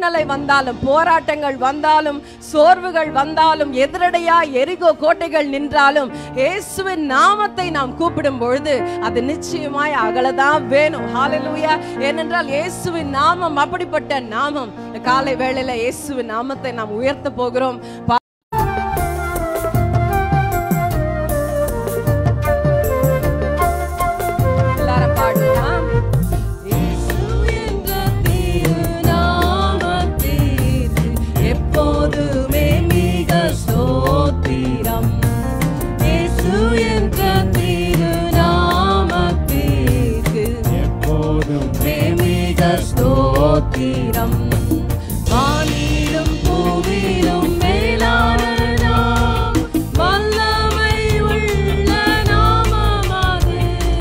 சூழ்நிலை வந்தாலும் போராட்டங்கள் வந்தாலும் சோர்வுகள் வந்தாலும் எதிரடையா எரிகோ கோட்டைகள் நின்றாலும் இயேசுவின் நாமத்தை நாம் கூப்பிடும் பொழுது அது நிச்சயமாய் அகலதான் வேணும் ஹalleluya ஏனென்றால் இயேசுவின் நாமம் அப்படிப்பட்ட நாமம் இந்த காலை வேளையில இயேசுவின் நாமத்தை நாம் உயர்த்த போகிறோம் பா- எல்லாரும் பாடலாம் இயேசு என்ற திருநாமத்திற்கு எப்போதுமே மிக ஸ்தோத்திரம் இயேசு என்ற திருநாமத்திற்கு எப்போதும் மிக ஸ்தோத்திரம் வானிலும் பூவிலும் மேலான நாம் வல்லமை உள்ள நாமமாது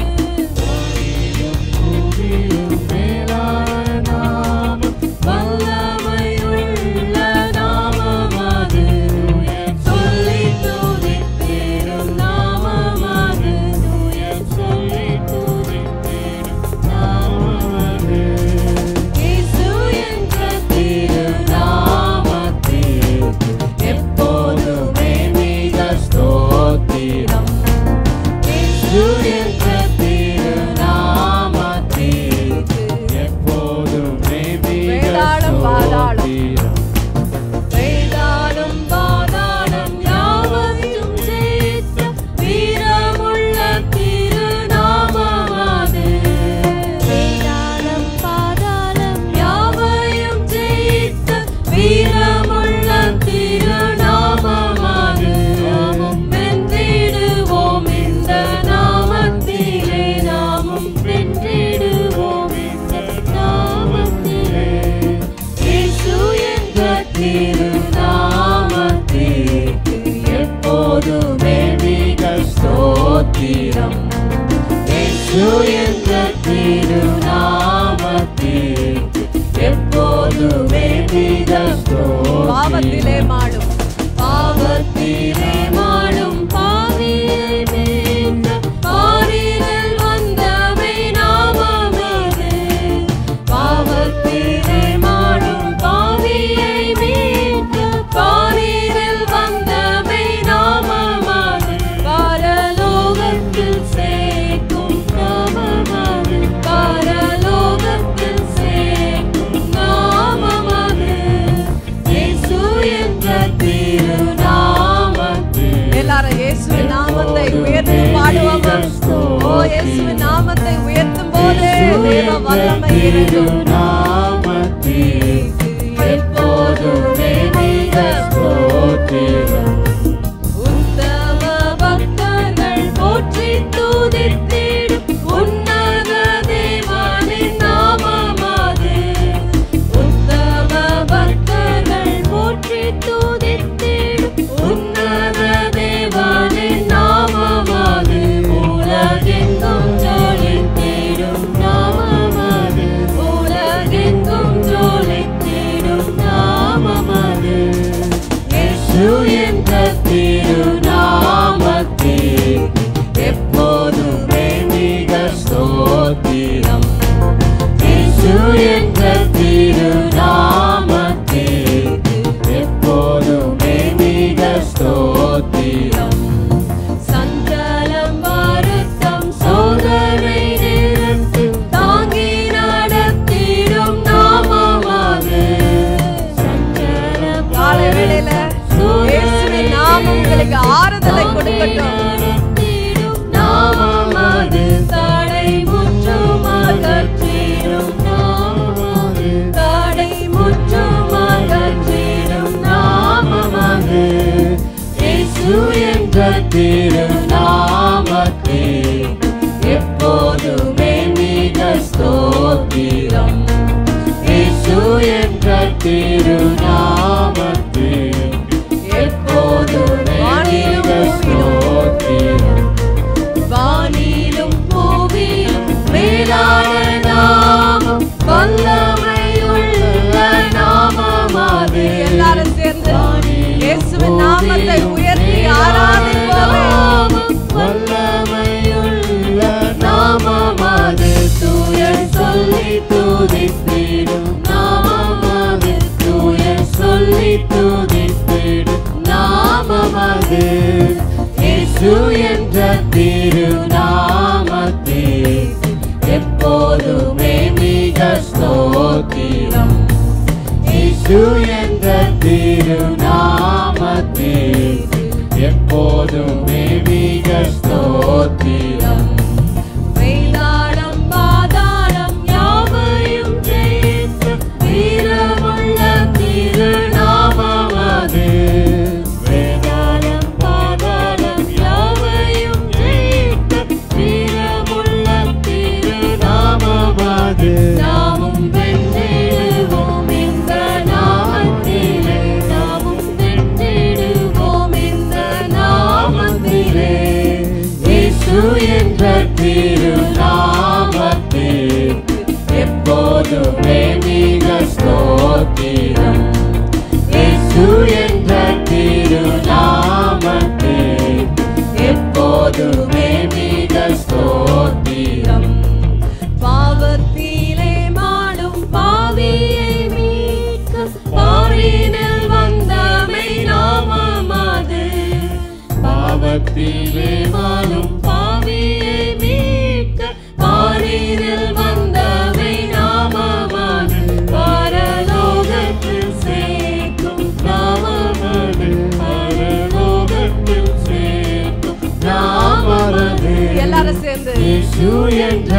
பூமியும் மேலான நாமம் வல்லமை உள்ள நாமமாது சொல்லி துதித்திடும் நாமமாது சொல்லி துதித்திடும் நாமமது. இயேசு என்ற திருநாமத்திற்கு எப்போதுமே மிக ஸ்தோத்திரம் இயேசு என்ற திருநாமத்திற்கு எப்போதுமே மிக வேதாளம் பாதாளம். ஸ்தோத்திரம். வேதாளம் பாதாளம் யாவையும் ஜெயித்த வீரமுள்ள திருநாமமாது. வேதாளம் பாதாளம் யாவையும் ஜெயித்த வீரமுள்ள திருநாமமாது. வென்றிடுவோம் இந்த நாமத்திலே நாமும் வென்றிடுவோம் இந்த நாமத்திலே இயேசு என்ற திருநாமத்திற்கு எப்போதுமே மிக ஸ்தோத்திரம் இயேசு என்ற திருநாமத்திற்கு எப்போதுமே மிக ஸ்தோத்திரம் பாவத்திலே மாடும் பாவத்திலே மாடும் பாவியை மீட்ட பாரினில் வந்தவை நாமமது பாவத்திலே மாடும் பாவியை மீட்ட பாரினில் வந்தவை நாமமது பரலோகத்தில் சேர்க்கும் நாமமது பரலோகத்தில் சேர்க்கும் நாமமது இயேசு என்ற திருநாமத்தில் எல்லாரும் இயேசுவின் நாமத்தை உயர்த்தி பாடுவோமா ஓ இயேசுவின் நாமத்தை உயர்த்தும் போது தேவ வல்லமை இருக்கும் நாமத்தில் எப்போதுமே மிக ஸ்தோத்திரம். உத்தம பக்தர்கள் போற்றி துதித்திடும் உன்னத தேவனின் நாமமாது. உத்தம பக்தர்கள் போற்றி துதித்திடும் உன்னத தேவனின் நாமமாது. உலகெங்கும் ஜொலித்திடும் நாமமாது. உலகெங்கும் ஜொலித்திடும் நாமமாது. இயேசு என்ற திருநாமத்தில் எப்போதுமே மிக ஸ்தோத்திரம் இயேசு என்ற திருநாமத்தில் எப்போதுமே மிக ஸ்தோத்திரம் சஞ்சலம் வருத்தம் சோதனை நேரத்தில் தாங்கி நடத்திடும் நாமமாது சஞ்சலம் காலை வேளையில இயேசுவின் நாமம் உங்களுக்கு ஆறுதலை கொடுக்கட்டும் நாமமாது தடை முற்றும் அகற்றிடும் நாமமாது தடை முற்றும் அகற்றிடும் நாமமாது இயேசு என்ற திருநாமத்தில் எப்போதுமே மிக ஸ்தோத்திரம் இயேசு என்ற திருநாமத்தில் எப்போதுமே மிக ஸ்தோத்திரம் வானிலும் பூவிலும் மேலான நாமம் வல்லமையுள்ள நாமமாது எல்லாரும் சேர்ந்து இயேசுவின் நாமத்தை உயர்த்தி ஆராதிப்போமே வல்லமையுள்ள நாமமாது தூய சொல்லி தூ இயேசு என்ற திருநாமத்தில் எப்போதுமே மிக ஸ்தோத்திரம் வேதாளம் பாதாளம் யாவையும் ஜெயித்த வீரமுள்ள திருநாமம் அது. வேதாளம் பாதாளம் யாவையும் ஜெயித்த வீரமுள்ள திருநாமமது. நாமும் வென்றிடுவோம் இந்த நாமத்திலே நாமும் வென்றிடுவோம் இந்த நாமத்திலே இயேசு என்ற திருநாமத்தில் எப்போதுமே மிக ஸ்தோத்திரம் இயேசு என்ற திருநாமத்தில் எப்போதுமே மிக ஸ்தோத்திரம் பாவத்திலே மாடும் பாவியை மீட்க பாரினில் வந்தமை நாமம் அது பாவத்திலே வாழும் பாவியை மீட்க பாரினில் வந்தமை நாமம் அது பரலோகத்தில் சேர்க்கும் நாமமது பரலோகத்தில் சேர்க்கும் நாமமது. எல்லாரும் சேர்ந்து இயேசு என்ற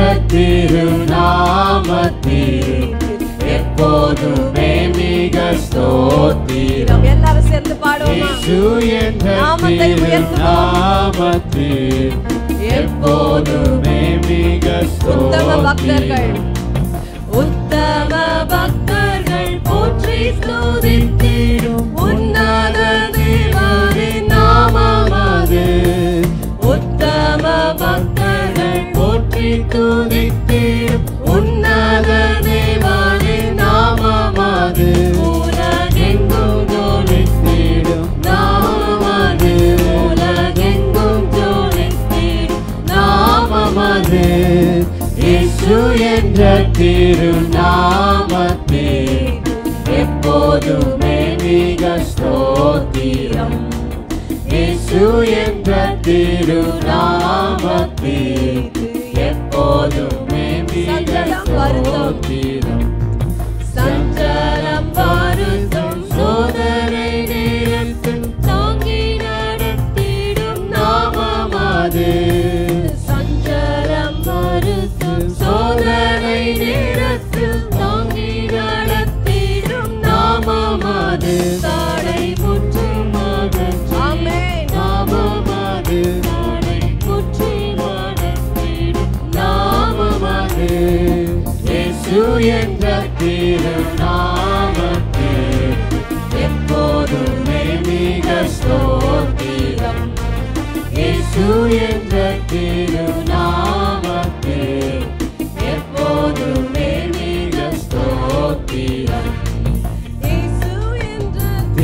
திருநாமத்தில் எப்போதுமே மிக ஸ்தோத்திரம் நம்ம எல்லாரும் சேர்ந்து பாடுவோமா இயேசு என்ற நாமத்தை திருநாமத்தில் எப்போதுமே மிக உத்தம பக்தர்கள் ஸ்தோத்திரம் உத்தம பக்தர்கள் போற்றி ஸ்துதித்திடும் உன்னத தேவனின் நாமமது உத்தம பக்தர்கள் போற்றி துதித்திடும் உன்னத தேவனின் நாமமது உலகெங்கும் ஜோலித்திடும் நாமமது உலகெங்கும் ஜோலித்திடும் நாமமது இயேசு என்ற திருநாமத்தில் எப்போதுமே மிக ஸ்தோத்திரம் இயேசு என்ற திருநாமத்தில் எப்போதுமே மிக சஞ்சலம் வருத்தம். ஸ்தோத்திரம் சஞ்சலம் வருத்தம் சோதனை நேரத்தில் தாங்கி நடத்திடும் நாமமது சஞ்சலம் வருத்தம் சோதனை நேரத்தில் தாங்கி நடத்திடும் நாமமது தடை முற்றுமாக ஆமென் நாமமது தடை முற்றுமாக நாமமது இயேசு என்ற திருநாமத்தில் எப்போதுமே மிக ஸ்தோத்திரம் இயேசு என்ற திருநாமத்தில் எப்போதுமே மிக ஸ்தோத்திரம் இயேசு என்ற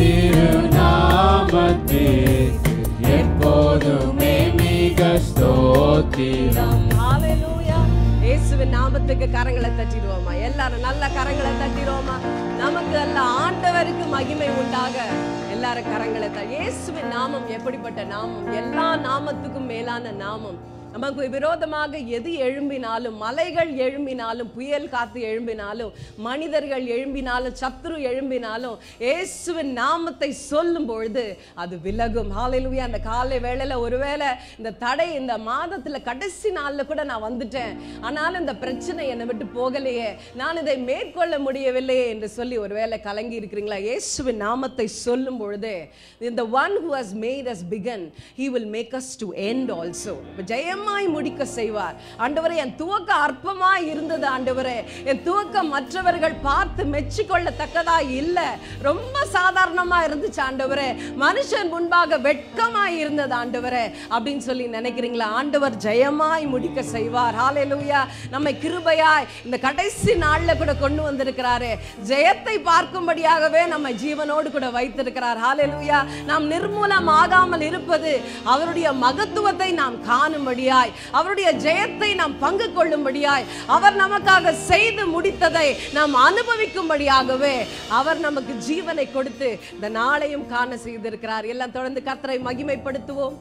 திருநாமத்தில் எப்போதுமே மிக ஸ்தோத்திரம் ஹalleluya இயேசுவின் நாமத்துக்கு கரங்களை தட்டிடுவோமா எல்லாரும் நல்ல கரங்களை தட்டிடுவோமா நமக்கு அல்ல ஆண்டவருக்கு மகிமை உண்டாக எல்லாரும் கரங்களை தட்டி இயேசுவின் நாமம் எப்படிப்பட்ட நாமம் எல்லா நாமத்துக்கும் மேலான நாமம் நமக்கு விரோதமாக எது எழும்பினாலும் மலைகள் எழும்பினாலும் புயல் காத்து எழும்பினாலும் மனிதர்கள் எழும்பினாலும் சத்துரு எழும்பினாலும் இயேசுவின் நாமத்தை சொல்லும் பொழுது அது விலகும் ஹalleluya அந்த காலை வேளையில ஒருவேளை இந்த தடை இந்த மாதத்துல கடைசி நாள்ல கூட நான் வந்துட்டேன் ஆனாலும் இந்த பிரச்சனை என்னை விட்டு போகலையே நான் இதை மேற்கொள்ள முடியவில்லையே என்று சொல்லி ஒருவேளை கலங்கி இருக்கிறீங்களா இயேசுவின் நாமத்தை சொல்லும் பொழுது இந்த one who has made us begin he will make us to end also இப்ப ஜெயமாய் முடிக்க செய்வார் ஆண்டவரே என் துவக்க அற்பமாய் இருந்தது ஆண்டவரே என் துவக்கம் மற்றவர்கள் பார்த்து மெச்சிக்கொள்ளத்தக்கதா இல்ல ரொம்ப சாதாரணமா இருந்துச்சு ஆண்டவரே மனுஷன் முன்பாக வெட்கமாய் இருந்தது ஆண்டவரே அப்படின்னு சொல்லி நினைக்கிறீங்களா ஆண்டவர் ஜெயமாய் முடிக்க செய்வார் ஹalleluya நம்மை கிருபையாய் இந்த கடைசி நாள்ல கூட கொண்டு வந்திருக்கிறாரு ஜெயத்தை பார்க்கும்படியாகவே நம்மை ஜீவனோடு கூட வைத்திருக்கிறார் ஹalleluya நாம் நிர்மூலம் ஆகாமல் இருப்பது அவருடைய மகத்துவத்தை நாம் காணும்படியாய் அவருடைய ஜெயத்தை நாம் பங்கு கொள்ளும்படியாய் அவர் நமக்காக செய்து முடித்ததை நாம் அனுபவிக்கும்படியாகவே அவர் நமக்கு ஜீவனை கொடுத்து இந்த நாளையும் காண செய்திருக்கிறார் எல்லாம் தொடர்ந்து கர்த்தரை மகிமைப்படுத்துவோம்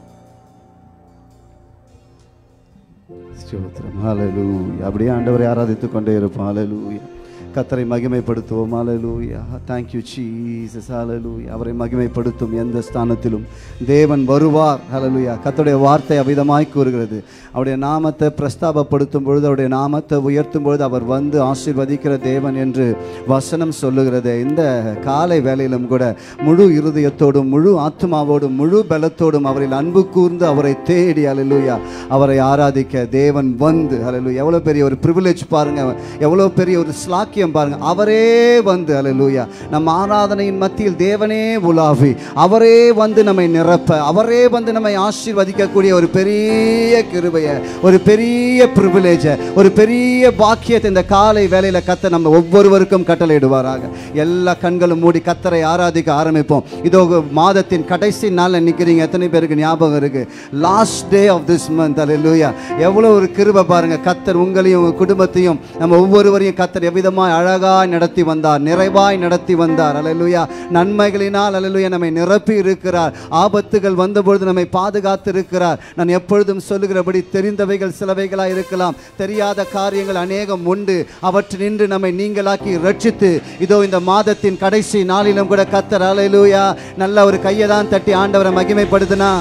ஸ்தோத்திரம் ஹalleluya அப்படியே ஆண்டவரை ஆராதித்துக் கொண்டே இருப்போம் ஹalleluya கத்தரை மகிமைப்படுத்துவோம் ஹalleluya thank you jesus hallelujah அவரை மகிமைப்படுத்தும் எந்த ஸ்தானத்திலும் தேவன் வருவார் ஹalleluya கர்த்தருடைய வார்த்தை அவிதமாய் கூறுகிறது அவருடைய நாமத்தை பிரஸ்தாபப்படுத்தும் பொழுது அவருடைய நாமத்தை உயர்த்தும் பொழுது அவர் வந்து ஆசீர்வதிக்கிற தேவன் என்று வசனம் சொல்லுகிறது இந்த காலை வேளையிலும் கூட முழு இருதயத்தோடும் முழு ஆத்மாவோடும் முழு பலத்தோடும் அவரில் அன்பு கூர்ந்து அவரை தேடி ஹalleluya அவரை ஆராதிக்க தேவன் வந்து ஹalleluya எவ்வளவு பெரிய ஒரு பிரிவிலேஜ் பாருங்க எவ்வளவு பெரிய ஒரு ஸ்லாக்கியம் பாருங்க அவரே வந்து ஹalleluya நம் ஆராதனையின் மத்தியில் தேவனே உலாவி அவரே வந்து நம்மை நிரப்ப அவரே வந்து நம்மை ஆசீர்வதிக்கக்கூடிய ஒரு பெரிய கிருபையை ஒரு பெரிய பிரிவிலேஜ ஒரு பெரிய பாக்கியத்தை இந்த காலை வேலையில கத்த நம்ம ஒவ்வொருவருக்கும் கட்டளையிடுவாராக எல்லா கண்களும் மூடி கத்தரை ஆராதிக்க ஆரம்பிப்போம் இதோ மாதத்தின் கடைசி நாள்ல நிக்கிறீங்க எத்தனை பேருக்கு ஞாபகம் இருக்கு last day of this month hallelujah எவ்வளவு ஒரு கிருபை பாருங்க கத்தர் உங்களையும் உங்க குடும்பத்தையும் நம்ம ஒவ்வொருவரையும் கத்தர் எவ்விதமாய் அழகாய் நடத்தி வந்தார் நிறைவாய் நடத்தி வந்தார் அல்லேலூயா நன்மைகளினால் அல்லேலூயா நம்மை நிரப்பி இருக்கிறார் ஆபத்துகள் வந்தபொழுது நம்மை பாதுகாத்து இருக்கிறார் நான் எப்பொழுதும் சொல்லுகிறபடி தெரிந்தவைகள் சிலவைகளாய் இருக்கலாம் தெரியாத காரியங்கள் அநேகம் உண்டு அவற்றினின்று நம்மை நீங்களாக்கி ரட்சித்து இதோ இந்த மாதத்தின் கடைசி நாளிலும் கூட கத்தர் அல்லேலூயா நல்ல ஒரு கையை தான் தட்டி ஆண்டவரை மகிமைப்படுத்தினா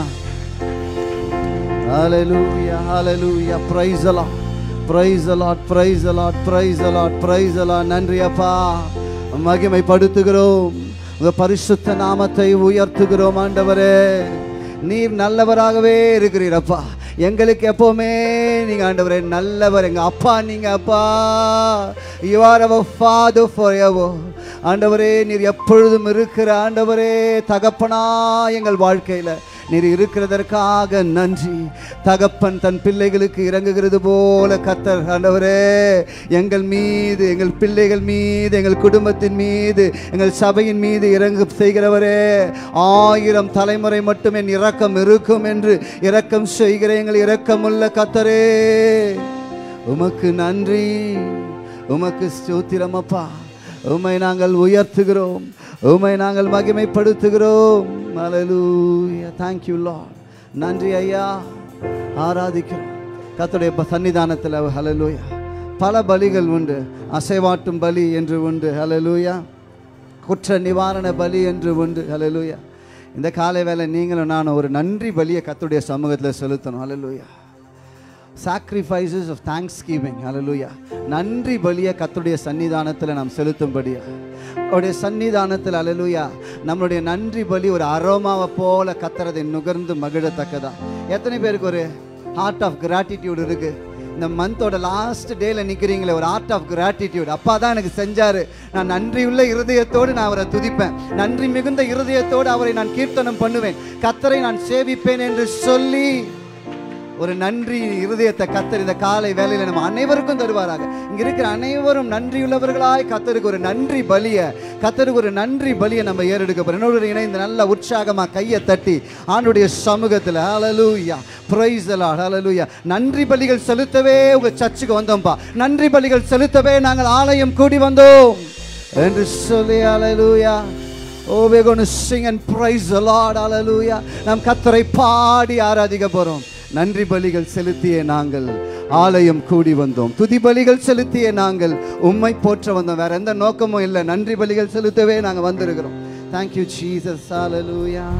Hallelujah, hallelujah. Praise the Lord. Praise the Lord, praise the Lord, praise the Lord, praise the Lord. நன்றி அப்பா மகிமைப்படுத்துகிறோம் உங்க பரிசுத்த நாமத்தை உயர்த்துகிறோம் ஆண்டவரே நீர் நல்லவராகவே இருக்கிறீர் அப்பா எங்களுக்கு எப்பவுமே நீங்க ஆண்டவரே நல்லவர் எங்க அப்பா நீங்க அப்பா you are our father forever ஆண்டவரே நீர் எப்பொழுதும் இருக்கிற ஆண்டவரே தகப்பனா எங்கள் வாழ்க்கையில நீர் இருக்கிறதற்காக நன்றி தகப்பன் தன் பிள்ளைகளுக்கு இறங்குகிறது போல கத்தர் ஆண்டவரே எங்கள் மீது எங்கள் பிள்ளைகள் மீது எங்கள் குடும்பத்தின் மீது எங்கள் சபையின் மீது இறங்கு செய்கிறவரே ஆயிரம் தலைமுறை மட்டும் என் இரக்கம் இருக்கும் என்று இரக்கம் செய்கிற எங்கள் இரக்கமுள்ள கத்தரே உமக்கு நன்றி உமக்கு ஸ்தோத்திரம் அப்பா உம்மை நாங்கள் உயர்த்துகிறோம் உம்மை நாங்கள் மகிமைப்படுத்துகிறோம் ஹalleluya thank you lord நன்றி ஐயா ஆராதிக்கிறோம் கர்த்தருடைய ப- சன்னிதானத்தில் ஹalleluya பல பலிகள் உண்டு அசைவாட்டும் பலி என்று உண்டு ஹalleluya குற்ற நிவாரண பலி என்று உண்டு ஹalleluya இந்த காலை வேளை நீங்களும் நானும் ஒரு நன்றி பலியை கர்த்தருடைய சமூகத்தில் செலுத்தணும் ஹalleluya சாக்ரிஃபைசஸ் ஆஃப் தேங்க்ஸ் கிவிங் ஹalleluya நன்றி பலியை கர்த்தருடைய சன்னிதானத்தில் நாம் செலுத்தும்படியா அவருடைய சன்னிதானத்தில் ஹalleluya நம்மளுடைய நன்றி பலி ஒரு அரோமாவை போல கத்துறதை நுகர்ந்து மகிழத்தக்கதா எத்தனை பேருக்கு ஒரு ஹார்ட் ஆஃப் கிராட்டிடியூட் இருக்கு இந்த மந்தோட லாஸ்ட் டேல நிக்கிறீங்களே ஒரு ஆர்ட் ஆஃப் கிராட்டிடியூட் அப்பா தான் எனக்கு செஞ்சாரு நான் நன்றியுள்ள இருதயத்தோடு நான் அவரை துதிப்பேன் நன்றி மிகுந்த இருதயத்தோடு அவரை நான் கீர்த்தனம் பண்ணுவேன் கத்தரை நான் சேவிப்பேன் என்று சொல்லி ஒரு நன்றி இருதயத்தை கத்தர் இந்த காலை வேலையில நம்ம அனைவருக்கும் தருவாராக இங்க இருக்கிற அனைவரும் நன்றியுள்ளவர்களாய் கத்தருக்கு ஒரு நன்றி பலிய கத்தருக்கு ஒரு நன்றி பலியை நம்ம ஏறெடுக்க போறோம் என்னோட இணைந்து நல்ல உற்சாகமா கையை தட்டி ஆண்டுடைய சமூகத்துல ஹalleluya praise the lord hallelujah நன்றி பலிகள் செலுத்தவே உங்க சர்ச்சுக்கு வந்தோம்ப்பா நன்றி பலிகள் செலுத்தவே நாங்கள் ஆலயம் கூடி வந்தோம் என்று சொல்லி ஹalleluya Oh, we're going to sing and praise the Lord. Hallelujah. நாம் கத்தரை பாடி ஆராதிக்க போறோம் நன்றி பலிகள் செலுத்திய நாங்கள் ஆலயம் கூடி வந்தோம் துதி பலிகள் செலுத்திய நாங்கள் உம்மை போற்ற வந்தோம் வேற எந்த நோக்கமும் இல்லை நன்றி பலிகள் செலுத்தவே நாங்கள் வந்திருக்கிறோம் தேங்க்யூ ஜீசஸ் Hallelujah.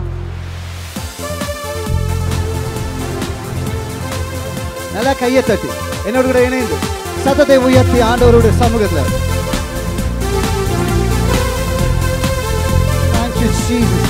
நல்லா கையை தட்டி என்னோட கூட இணைந்து சத்தத்தை உயர்த்தி ஆண்டவருடைய சமூகத்தில் Thank you, Jesus.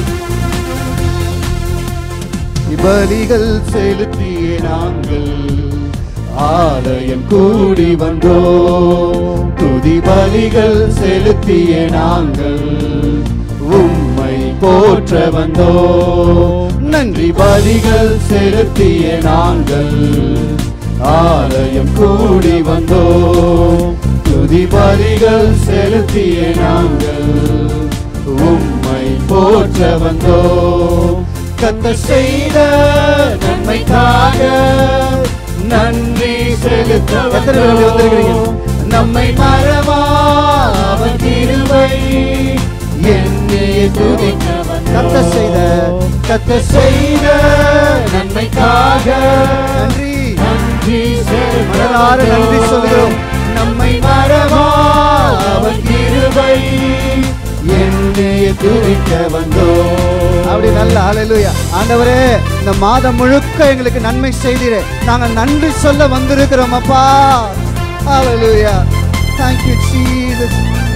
பலிகள் செலுத்திய நாங்கள் ஆலயம் கூடி வந்தோம் துதி பலிகள் செலுத்திய நாங்கள் உம்மை போற்ற வந்தோம் நன்றி பலிகள் செலுத்திய நாங்கள் ஆலயம் கூடி வந்தோம் துதி பலிகள் செலுத்திய நாங்கள் உம்மை போற்ற வந்தோம் கத்த செய்த நன்மைக்காக நன்றி செலுத்த எத்தனை பேர் அப்படி வந்திருக்கிறீங்க? நம்மை மறவா அவன் கிருபை என்னையே துதிக்க கத்த செய்த கத்த செய்த நன்மைக்காக நன்றி நன்றி மனதார நன்றி சொல்லுகிறோம். நம்மை மறவா அவர் கிருபை என்னைய துதிக்க வந்தோம் அப்படி நல்ல ஹalleluya ஆண்டவரே இந்த மாதம் முழுக்க எங்களுக்கு நன்மை செய்தீரே நாங்க நன்றி சொல்ல வந்திருக்கிறோம் அப்பா ஹalleluya thank you jesus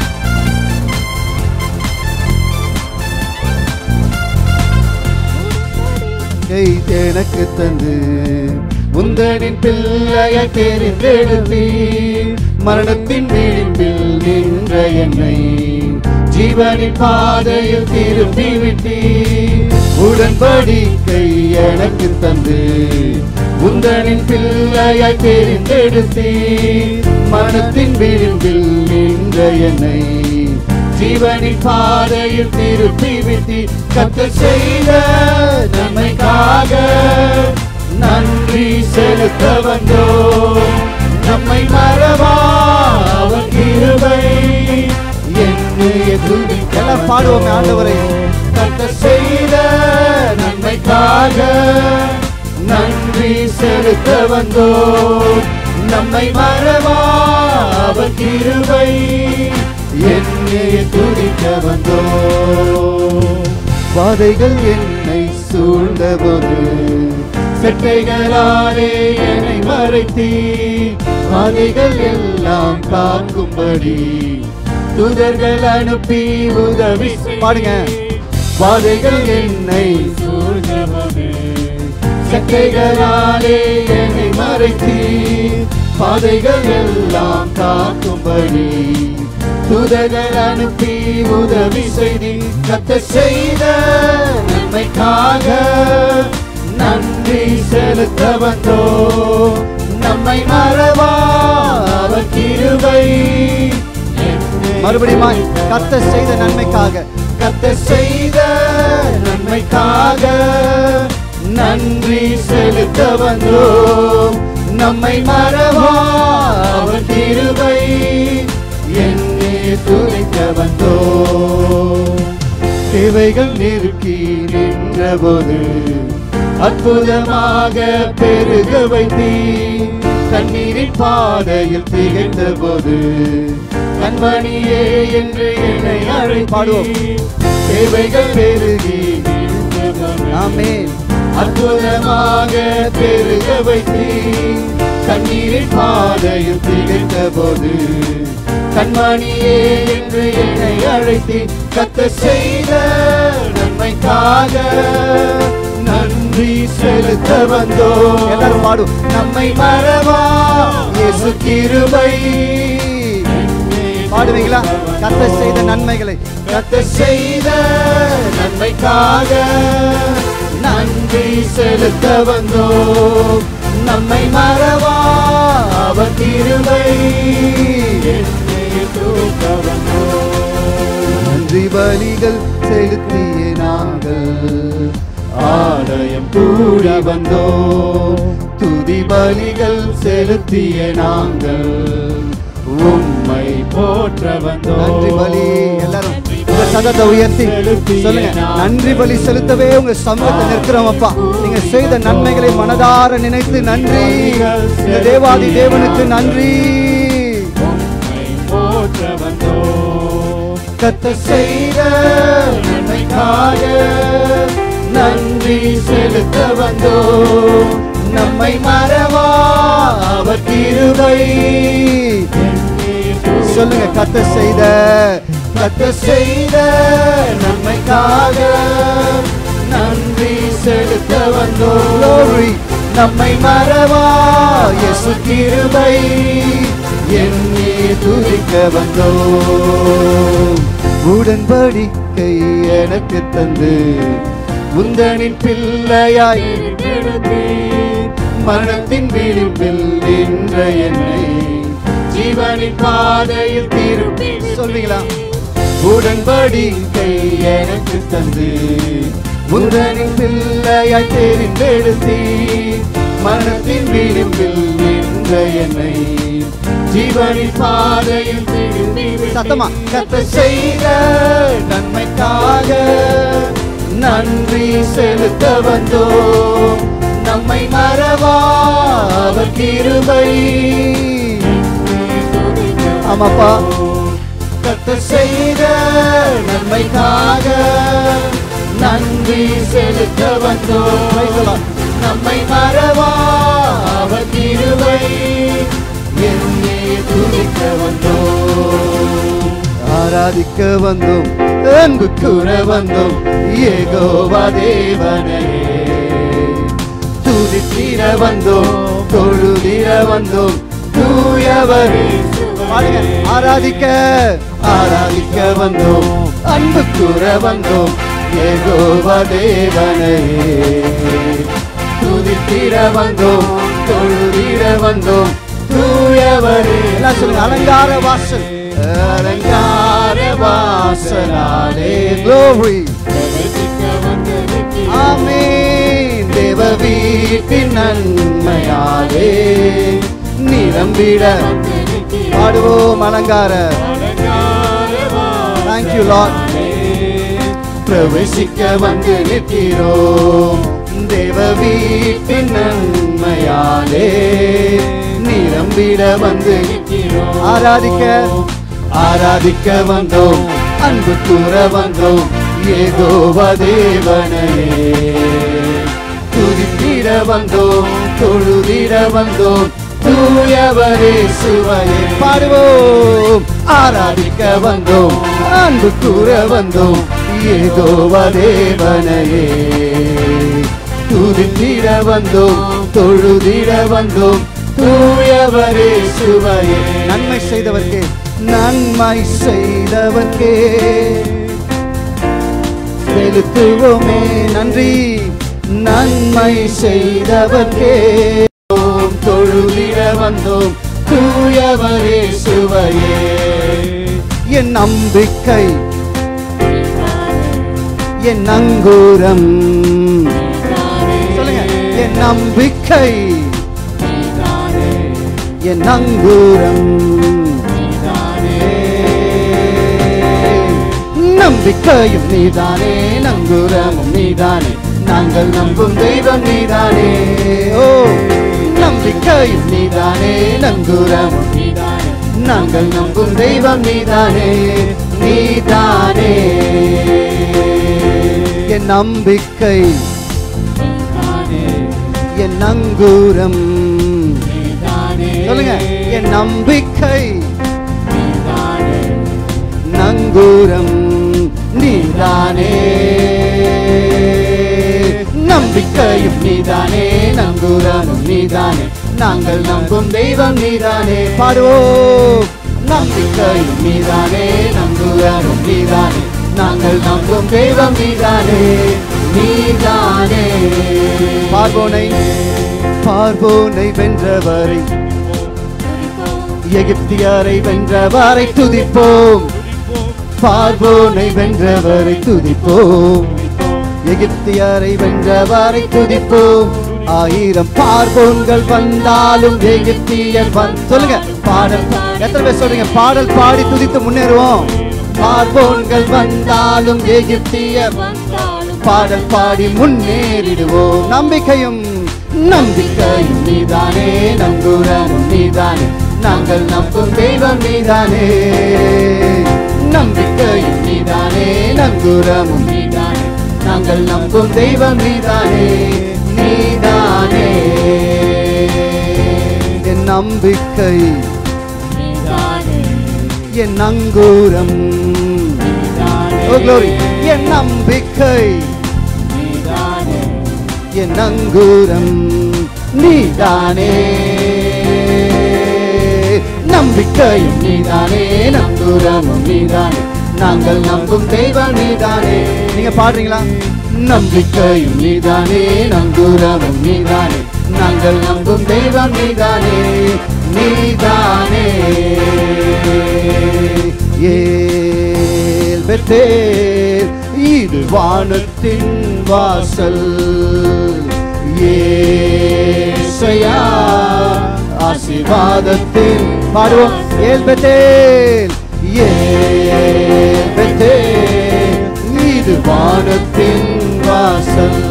கை எனக்கு தந்து உந்தனின் பிள்ளைய தெரிந்தெடுத்தீர் மரணத்தின் விளிம்பில் நின்ற என்னை ஜீவனின் பாதையில் திருப்பி விட்டீர் உடன்படிக்கை எனக்கு தந்து உந்தனின் பிள்ளைய தெரிந்தெடுத்தீர் மரணத்தின் விளிம்பில் நின்ற என்னை ஜீவனின் பாதையில் திருப்பி விட்டி கத்த செய்த நன்மைக்காக நன்றி செலுத்த வந்தோம் நம்மை மறவா அவர் கிருபை என்னைய துதிக்க எல்லாம் பாடுவோமே ஆண்டவரே. கத்த செய்த நன்மைக்காக நன்றி செலுத்த வந்தோம் நம்மை மறவா அவர் கிருபை என்னைய துதிக்க வந்தோம் பாதைகள் என்னை சூழ்ந்தபோது செட்டைகளாலே என்னை மறைத்தீ பாதைகள் எல்லாம் காக்கும்படி தூதர்கள் அனுப்பி உதவி செய். பாடுங்க. பாதைகள் என்னை சூழ்ந்தபோது சட்டைகளாலே என்னை மறைத்தீ பாதைகள் எல்லாம் காக்கும்படி தூதர்கள் அனுப்பி உதவி செய்தி கத்த செய்த நன்மைக்காக நன்றி செலுத்த வந்தோ நம்மை மறவா அவர் கிருபை மறுபடியும் கத்த செய்த நன்மைக்காக கத்த செய்த நன்மைக்காக நன்றி செலுத்த வந்தோம் நம்மை மறவா அவர் திருவை என்னே துரைக்க வந்தோம் தேவைகள் நெருக்கி நின்றபோது அற்புதமாக பெருக வைத்தீ கண்ணீரின் பாதையில் திகைத்த போது கண்மணியே என்று என்னை அழைப்பாடுவோம் தேவைகள் பெருகி ஆமென் அற்புதமாக பெருக வைத்தீ கண்ணீரின் பாதையில் திகைத்த போது கண்மணியே என்று என்னை அழைத்தி கத்த செய்த நன்மைக்காக நன்றி செலுத்த வந்தோ எல்லாரும் பாடும் நம்மை மறவா இயேசு கிருபை பாடுவீங்களா கத்த செய்த நன்மைகளை கத்த செய்த நன்மைக்காக நன்றி செலுத்த வந்தோம் நம்மை மறவா அவர் திருவை நன்றி பலிகள் செலுத்திய நாங்கள் ஆலயம் கூட வந்தோம் துதி பலிகள் செலுத்திய நாங்கள் உம்மை போற்ற வந்தோம் நன்றி பலி எல்லாரும் உங்க சதத்தை உயர்த்தி சொல்லுங்க நன்றி பலி செலுத்தவே உங்க சமூகத்தை நிற்கிறோம் அப்பா நீங்க செய்த நன்மைகளை மனதார நினைத்து நன்றி இந்த தேவாதி தேவனுக்கு நன்றி உம்மை போற்ற வந்தோம் கத்த செய்த நன்மைக்காக நன்றி செலுத்த வந்தோம் நம்மை மறவா அவர் கிருபை சொல்லுங்க கத்த செய்த கத்த செய்த நன்மைக்காக நன்றி செலுத்த வந்தோம் Glory. நம்மை மறவா இயேசு கிருபை என்னே துதிக்க வந்தோம் உடன்படிக்கை எனக்கு தந்து உந்தனின் பிள்ளையாய் எடுத்தீர். மரணத்தின் விளிம்பில் நின்ற என்னை ஜீவனின் பாதையில் திருப்பி சொல்வீங்களா உடன்படிக்கை எனக்கு தந்து முதலின் பிள்ளையாய் தெரிந்தெடுத்தீ மரணத்தின் விளிம்பில் நின்ற என்னை ஜீவனின் பாதையில் திரும்பி விட்டீர். சத்தமா. கத்த செய்த நன்மைக்காக நன்றி செலுத்த வந்தோம் நம்மை மறவா அவர் கிருபை ஆமாப்பா கர்த்தர் செய்த நன்மைக்காக நன்றி செலுத்த வந்தோம் நம்மை மறவா அவர் கிருபை என்னே துதிக்க வந்தோம் ஆராதிக்க வந்தோம் அன்பு கூற வந்தோம் ஏகோவா தேவனே துதித்திர வந்தோம் தொழுதிர வந்தோம் தூயவரே பாடுங்க. ஆராதிக்க ஆராதிக்க வந்தோம் அன்பு கூற வந்தோம் ஏகோவா தேவனே துதித்திர வந்தோம் தொழுதிர வந்தோம் தூயவரே எல்லாம் சொல்லுங்க அலங்கார வாசல் அலங்கார வாசலாலே glory ஆமென் தேவ வீட்டின் நன்மையாலே நிரம்பிட பாடுவோம் அலங்கார Thank you, Lord. பிரவேசிக்க வந்து நிற்கிறோம் தேவ வீட்டின் நன்மையாலே நிரம்பிட வந்து நிற்கிறோம் ஆராதிக்க. ஆராதிக்க வந்தோம் அன்பு கூற வந்தோம் ஏகோவா தேவனையே துதித்திட வந்தோம் தொழுதிட வந்தோம் தூயவரே சுவையே பாடுவோம் ஆராதிக்க வந்தோம் அன்பு கூற வந்தோம் ஏகோவா தேவனையே துதித்திட வந்தோம் தொழுதிட வந்தோம் தூயவரே சுவையே நன்மை செய்தவர்க்கே நன்மை செய்தவர்க்கே செலுத்துவோமே நன்றி நன்மை செய்தவர்க்கே ஓம் தொழுதிட வந்தோம் தூயவரே சுவையே என் நம்பிக்கை என் நங்கூரம் சொல்லுங்க என் நம்பிக்கை என் நங்கூரம் நம்பிக்கையும் நீதானே நங்குரமும் நீதானே நாங்கள் நம்பும் தெய்வம் நீதானே ஓ நம்பிக்கையும் நீதானே நங்குரமும் நீதானே நாங்கள் நம்பும் தெய்வம் நீதானே நீதானே என் நம்பிக்கை என் நங்கூரம் சொல்லுங்க என் நம்பிக்கை நங்கூரம் நீதானே நம்பிக்கையும் நீதானே நங்குரனும் நீதானே நாங்கள் நம்பும் தெய்வம் நீதானே பாடுவோம் நம்பிக்கையும் நீதானே நங்குரனும் நீதானே நாங்கள் நம்பும் தெய்வம் நீதானே நீதானே பார்வோனை பார்வோனை வென்றவரை எகிப்தியரை வென்றவரை துதிப்போம் பார்வோனை வென்றவரை துதிப்போம் எகிப்தியரை வென்றவரை துதிப்போம் ஆயிரம் பார்வோன்கள் வந்தாலும் எகிப்தியர் வந் சொல்லுங்க பாடல் எத்தனை பேர் சொல்றீங்க பாடல் பாடி துதித்து முன்னேறுவோம் பார்வோன்கள் வந்தாலும் எகிப்தியர் பாடல் பாடி முன்னேறிடுவோம் நம்பிக்கையும் நம்பிக்கையும் நீதானே நம்புறனும் நீதானே நாங்கள் நம்பும் தெய்வம் நீதானே நம்பிக்கையும் நீதானே நங்குரமும் நீதானே நாங்கள் நம்பும் தெய்வம் நீதானே நீதானே என் நம்பிக்கை என் நங்கூரம் ஓ glory என் நம்பிக்கை என் நங்கூரம் நீதானே நம்பிக்கையும் நீதானே நங்குரமும் நீதானே நாங்கள் நம்பும் தெய்வம் நீதானே நீங்க பாடுறீங்களா நம்பிக்கையும் நீதானே நங்குரமும் நீதானே நாங்கள் நம்பும் தெய்வம் நீதானே நீதானே ஏல் பெத்தேல் இது வானத்தின் வாசல் ஏசையா ஆசீர்வாதத்தின் பாடுவோம் ஏல் பெத்தேல் ஏல் பெத்தேல் இது வானத்தின் வாசல்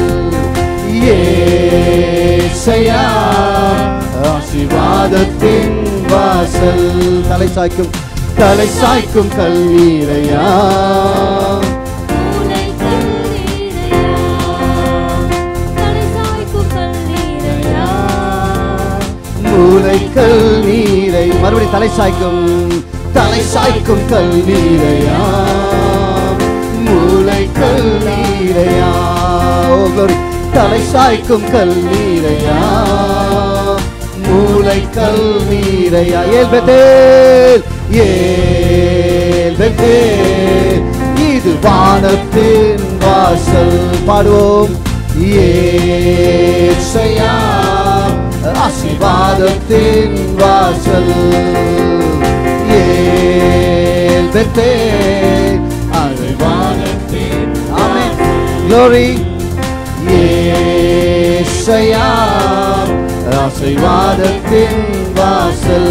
ஏசையா ஆசீர்வாதத்தின் வாசல் தலை சாய்க்கும் தலை சாய்க்கும் கல்லீரையா மூளை கல்லீரையா தலை சாய்க்கும் கல்லீரையா மூளை கல்லீரை மறுபடி தலை சாய்க்கும் தலை சாய்க்கும் கல்லீரையா மூளை கல்லீரையா ஓ glory. தலை சாய்க்கும் கல்லீரையா மூளை கல்லீரையா ஏல் பெத்தேல் ஏல் பெத்தேல் இது வானத்தின் வாசல் பாடுவோம் ஏசையா ஆசீர்வாதத்தின் வாசல் ஏல் பெத்தேல் அது வானத்தின் ஆமென் glory ஏசையா ஆசீர்வாதத்தின் வாசல்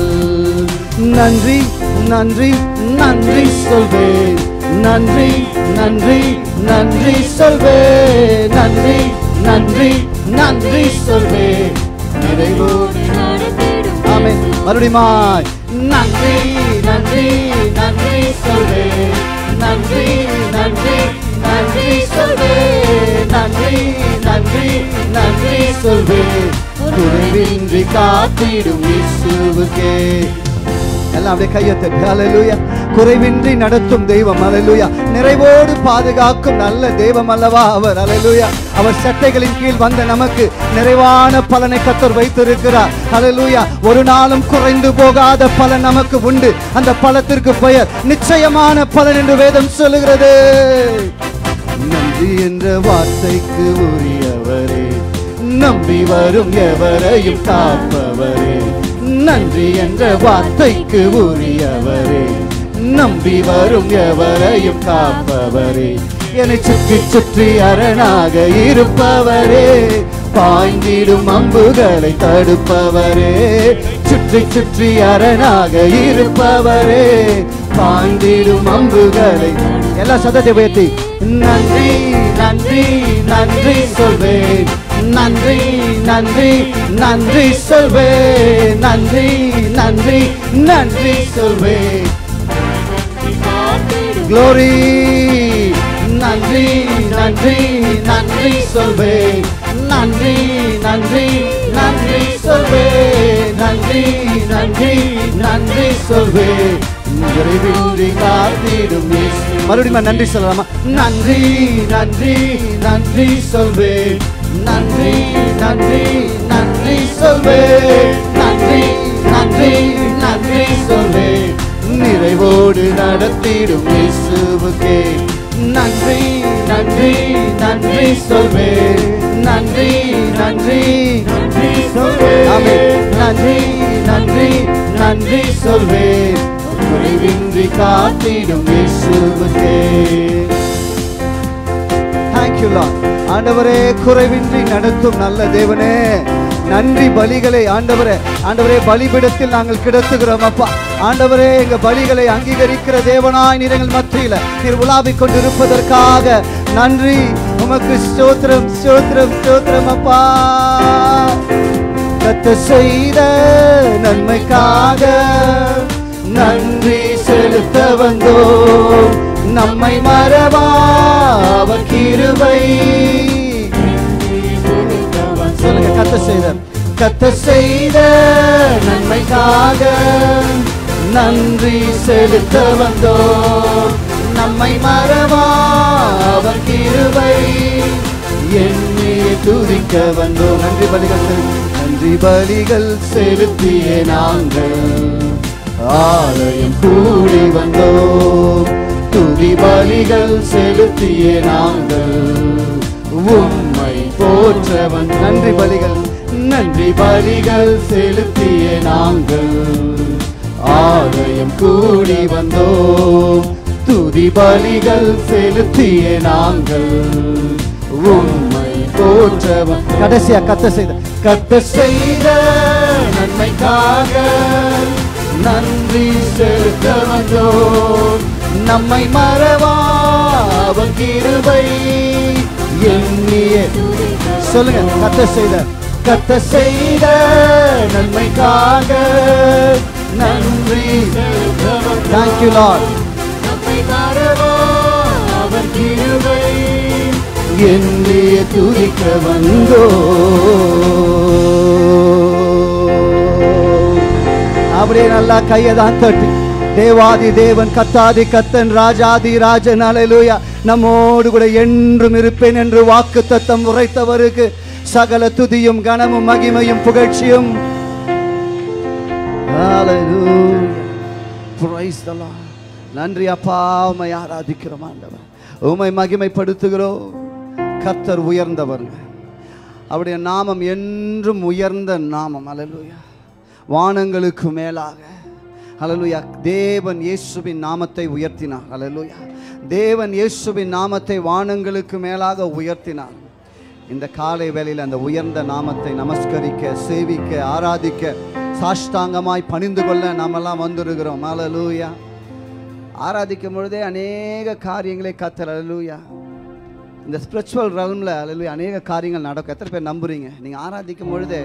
நன்றி நன்றி நன்றி சொல்வேன் நன்றி நன்றி நன்றி சொல்வேன் நன்றி நன்றி நன்றி சொல்வேன் நிறைவோடு நடத்திடும் ஆமென் மறுபடியுமாய் நன்றி நன்றி நன்றி சொல்வேன் நன்றி நன்றி நன்றி சொல்வேன் நன்றி நன்றி நன்றி சொல்வேன் குறைவின்றி காத்திடும் இயேசுவுக்கே எல்லாம் அப்படியே கையத்தட்டு ஹalleluya குறைவின்றி நடத்தும் தெய்வம் ஹalleluya நிறைவோடு பாதுகாக்கும் நல்ல தெய்வம் அல்லவா அவர் ஹalleluya அவர் சட்டைகளின் கீழ் வந்த நமக்கு நிறைவான பலனை கத்தர் வைத்திருக்கிறார் ஹalleluya ஒரு நாளும் குறைந்து போகாத பலன் நமக்கு உண்டு அந்த பலத்திற்கு பெயர் நிச்சயமான பலன் என்று வேதம் சொல்லுகிறது நன்றி என்ற வார்த்தைக்கு உரியவரே நம்பி வரும் எவரையும் காப்பவரே நன்றி என்ற வார்த்தைக்கு உரியவரே நம்பி வரும் எவரையும் காப்பவரே என்னை சுற்றி சுற்றி அரணாக இருப்பவரே பாய்ந்திடும் அம்புகளை தடுப்பவரே சுற்றி சுற்றி அரணாக இருப்பவரே பாய்ந்திடும் அம்புகளை எல்லா சதத்தை உயர்த்தி நன்றி நன்றி நன்றி சொல்வேன் நன்றி நன்றி நன்றி சொல்வேன் நன்றி நன்றி நன்றி சொல்வேன் காத்திடும் glory நன்றி நன்றி நன்றி சொல்வேன் நன்றி நன்றி நன்றி சொல்வேன் நன்றி நன்றி நன்றி சொல்வேன் நிறைவின்றி காத்திடும் இயேசு. மறுபடியும் நன்றி சொல்லலாமா நன்றி நன்றி நன்றி சொல்வேன் நன்றி நன்றி நன்றி சொல்வேன் நன்றி நன்றி நன்றி சொல்வேன் நிறைவோடு நடத்திடும் இயேசுவுக்கே நன்றி நன்றி நன்றி சொல்வேன் நன்றி நன்றி நன்றி சொல்வேன் ஆமென். நன்றி நன்றி நன்றி சொல்வேன் குறைவின்றி காத்திடும் இயேசுவுக்கே தேங்க்யூ லார்ட் ஆண்டவரே குறைவின்றி நடத்தும் நல்ல தேவனே நன்றி பலிகளை ஆண்டவரே ஆண்டவரே பலிபிடத்தில் நாங்கள் கிடத்துகிறோம் அப்பா ஆண்டவரே எங்க பலிகளை அங்கீகரிக்கிற தேவனாய் நீர் எங்கள் மத்தியில நீர் உலாவிக் கொண்டிருப்பதற்காக நன்றி உமக்கு ஸ்தோத்திரம் ஸ்தோத்திரம் ஸ்தோத்திரம் அப்பா கத்த செய்த நன்மைக்காக நன்றி செலுத்த வந்தோம் நம்மை மறவா அவர் கிருபை சொல்லுங்க கத்த செய்த கத்த செய்த நன்மைக்காக நன்றி செலுத்த வந்தோம் நம்மை மறவா அவர் கிருபை என்னையே துதிக்க வந்தோம் நன்றி பலிகள் செலு- நன்றி பலிகள் செலுத்திய நாங்கள் ஆலயம் கூடி வந்தோம் துதி பலிகள் செலுத்திய நாங்கள் உம்மை போற்ற வந்த நன்றி பலிகள் நன்றி பலிகள் செலுத்திய நாங்கள் ஆலயம் கூடி வந்தோம் துதி பலிகள் செலுத்திய நாங்கள் உம்மை போற்றவன் கடைசியா கத்த செய்த கத்த செய்த நன்மைக்காக நன்றி செலுத்த வந்தோம் நம்மை மறவா அவன் கிருபை எண்ணிய சொல்லுங்க கத்த செய்த கத்த செய்த நன்மைக்காக நன்றி தேங்க்யூ லார்ட் நம்மை மறவா அவர் கிருபை என்னே துதிக்க வந்தோ அப்படியே நல்லா கையை தான் தட்டி தேவாதி தேவன் கத்தாதி கத்தன் ராஜாதி ராஜன் அலையிலூயா நம்மோடு கூட என்றும் இருப்பேன் என்று வாக்கு தத்தம் உரைத்தவருக்கு சகல துதியும் கனமும் மகிமையும் புகழ்ச்சியும் Hallelujah. Praise the Lord. நன்றி அப்பா உமை ஆராதிக்கிறோம் ஆண்டவர் உமை மகிமைப்படுத்துகிறோம் கர்த்தர் உயர்ந்தவர் அவருடைய நாமம் என்றும் உயர்ந்த நாமம் அல்லேலூயா வானங்களுக்கு மேலாக அல்லேலூயா தேவன் இயேசுவின் நாமத்தை உயர்த்தினார் அல்லேலூயா தேவன் இயேசுவின் நாமத்தை வானங்களுக்கு மேலாக உயர்த்தினார் இந்த காலை வேளையில் அந்த உயர்ந்த நாமத்தை நமஸ்கரிக்க சேவிக்க ஆராதிக்க சாஷ்டாங்கமாய் பணிந்து கொள்ள நாமெல்லாம் வந்திருக்கிறோம் அல்லேலூயா ஆராதிக்கும் பொழுதே அநேக காரியங்களை கத்தர் அல்லேலூயா இந்த ஸ்பிரிச்சுவல் ரல்மில் அல்லேலூயா அநேக காரியங்கள் நடக்கும் எத்தனை பேர் நம்புறீங்க நீங்கள் ஆராதிக்கும் பொழுதே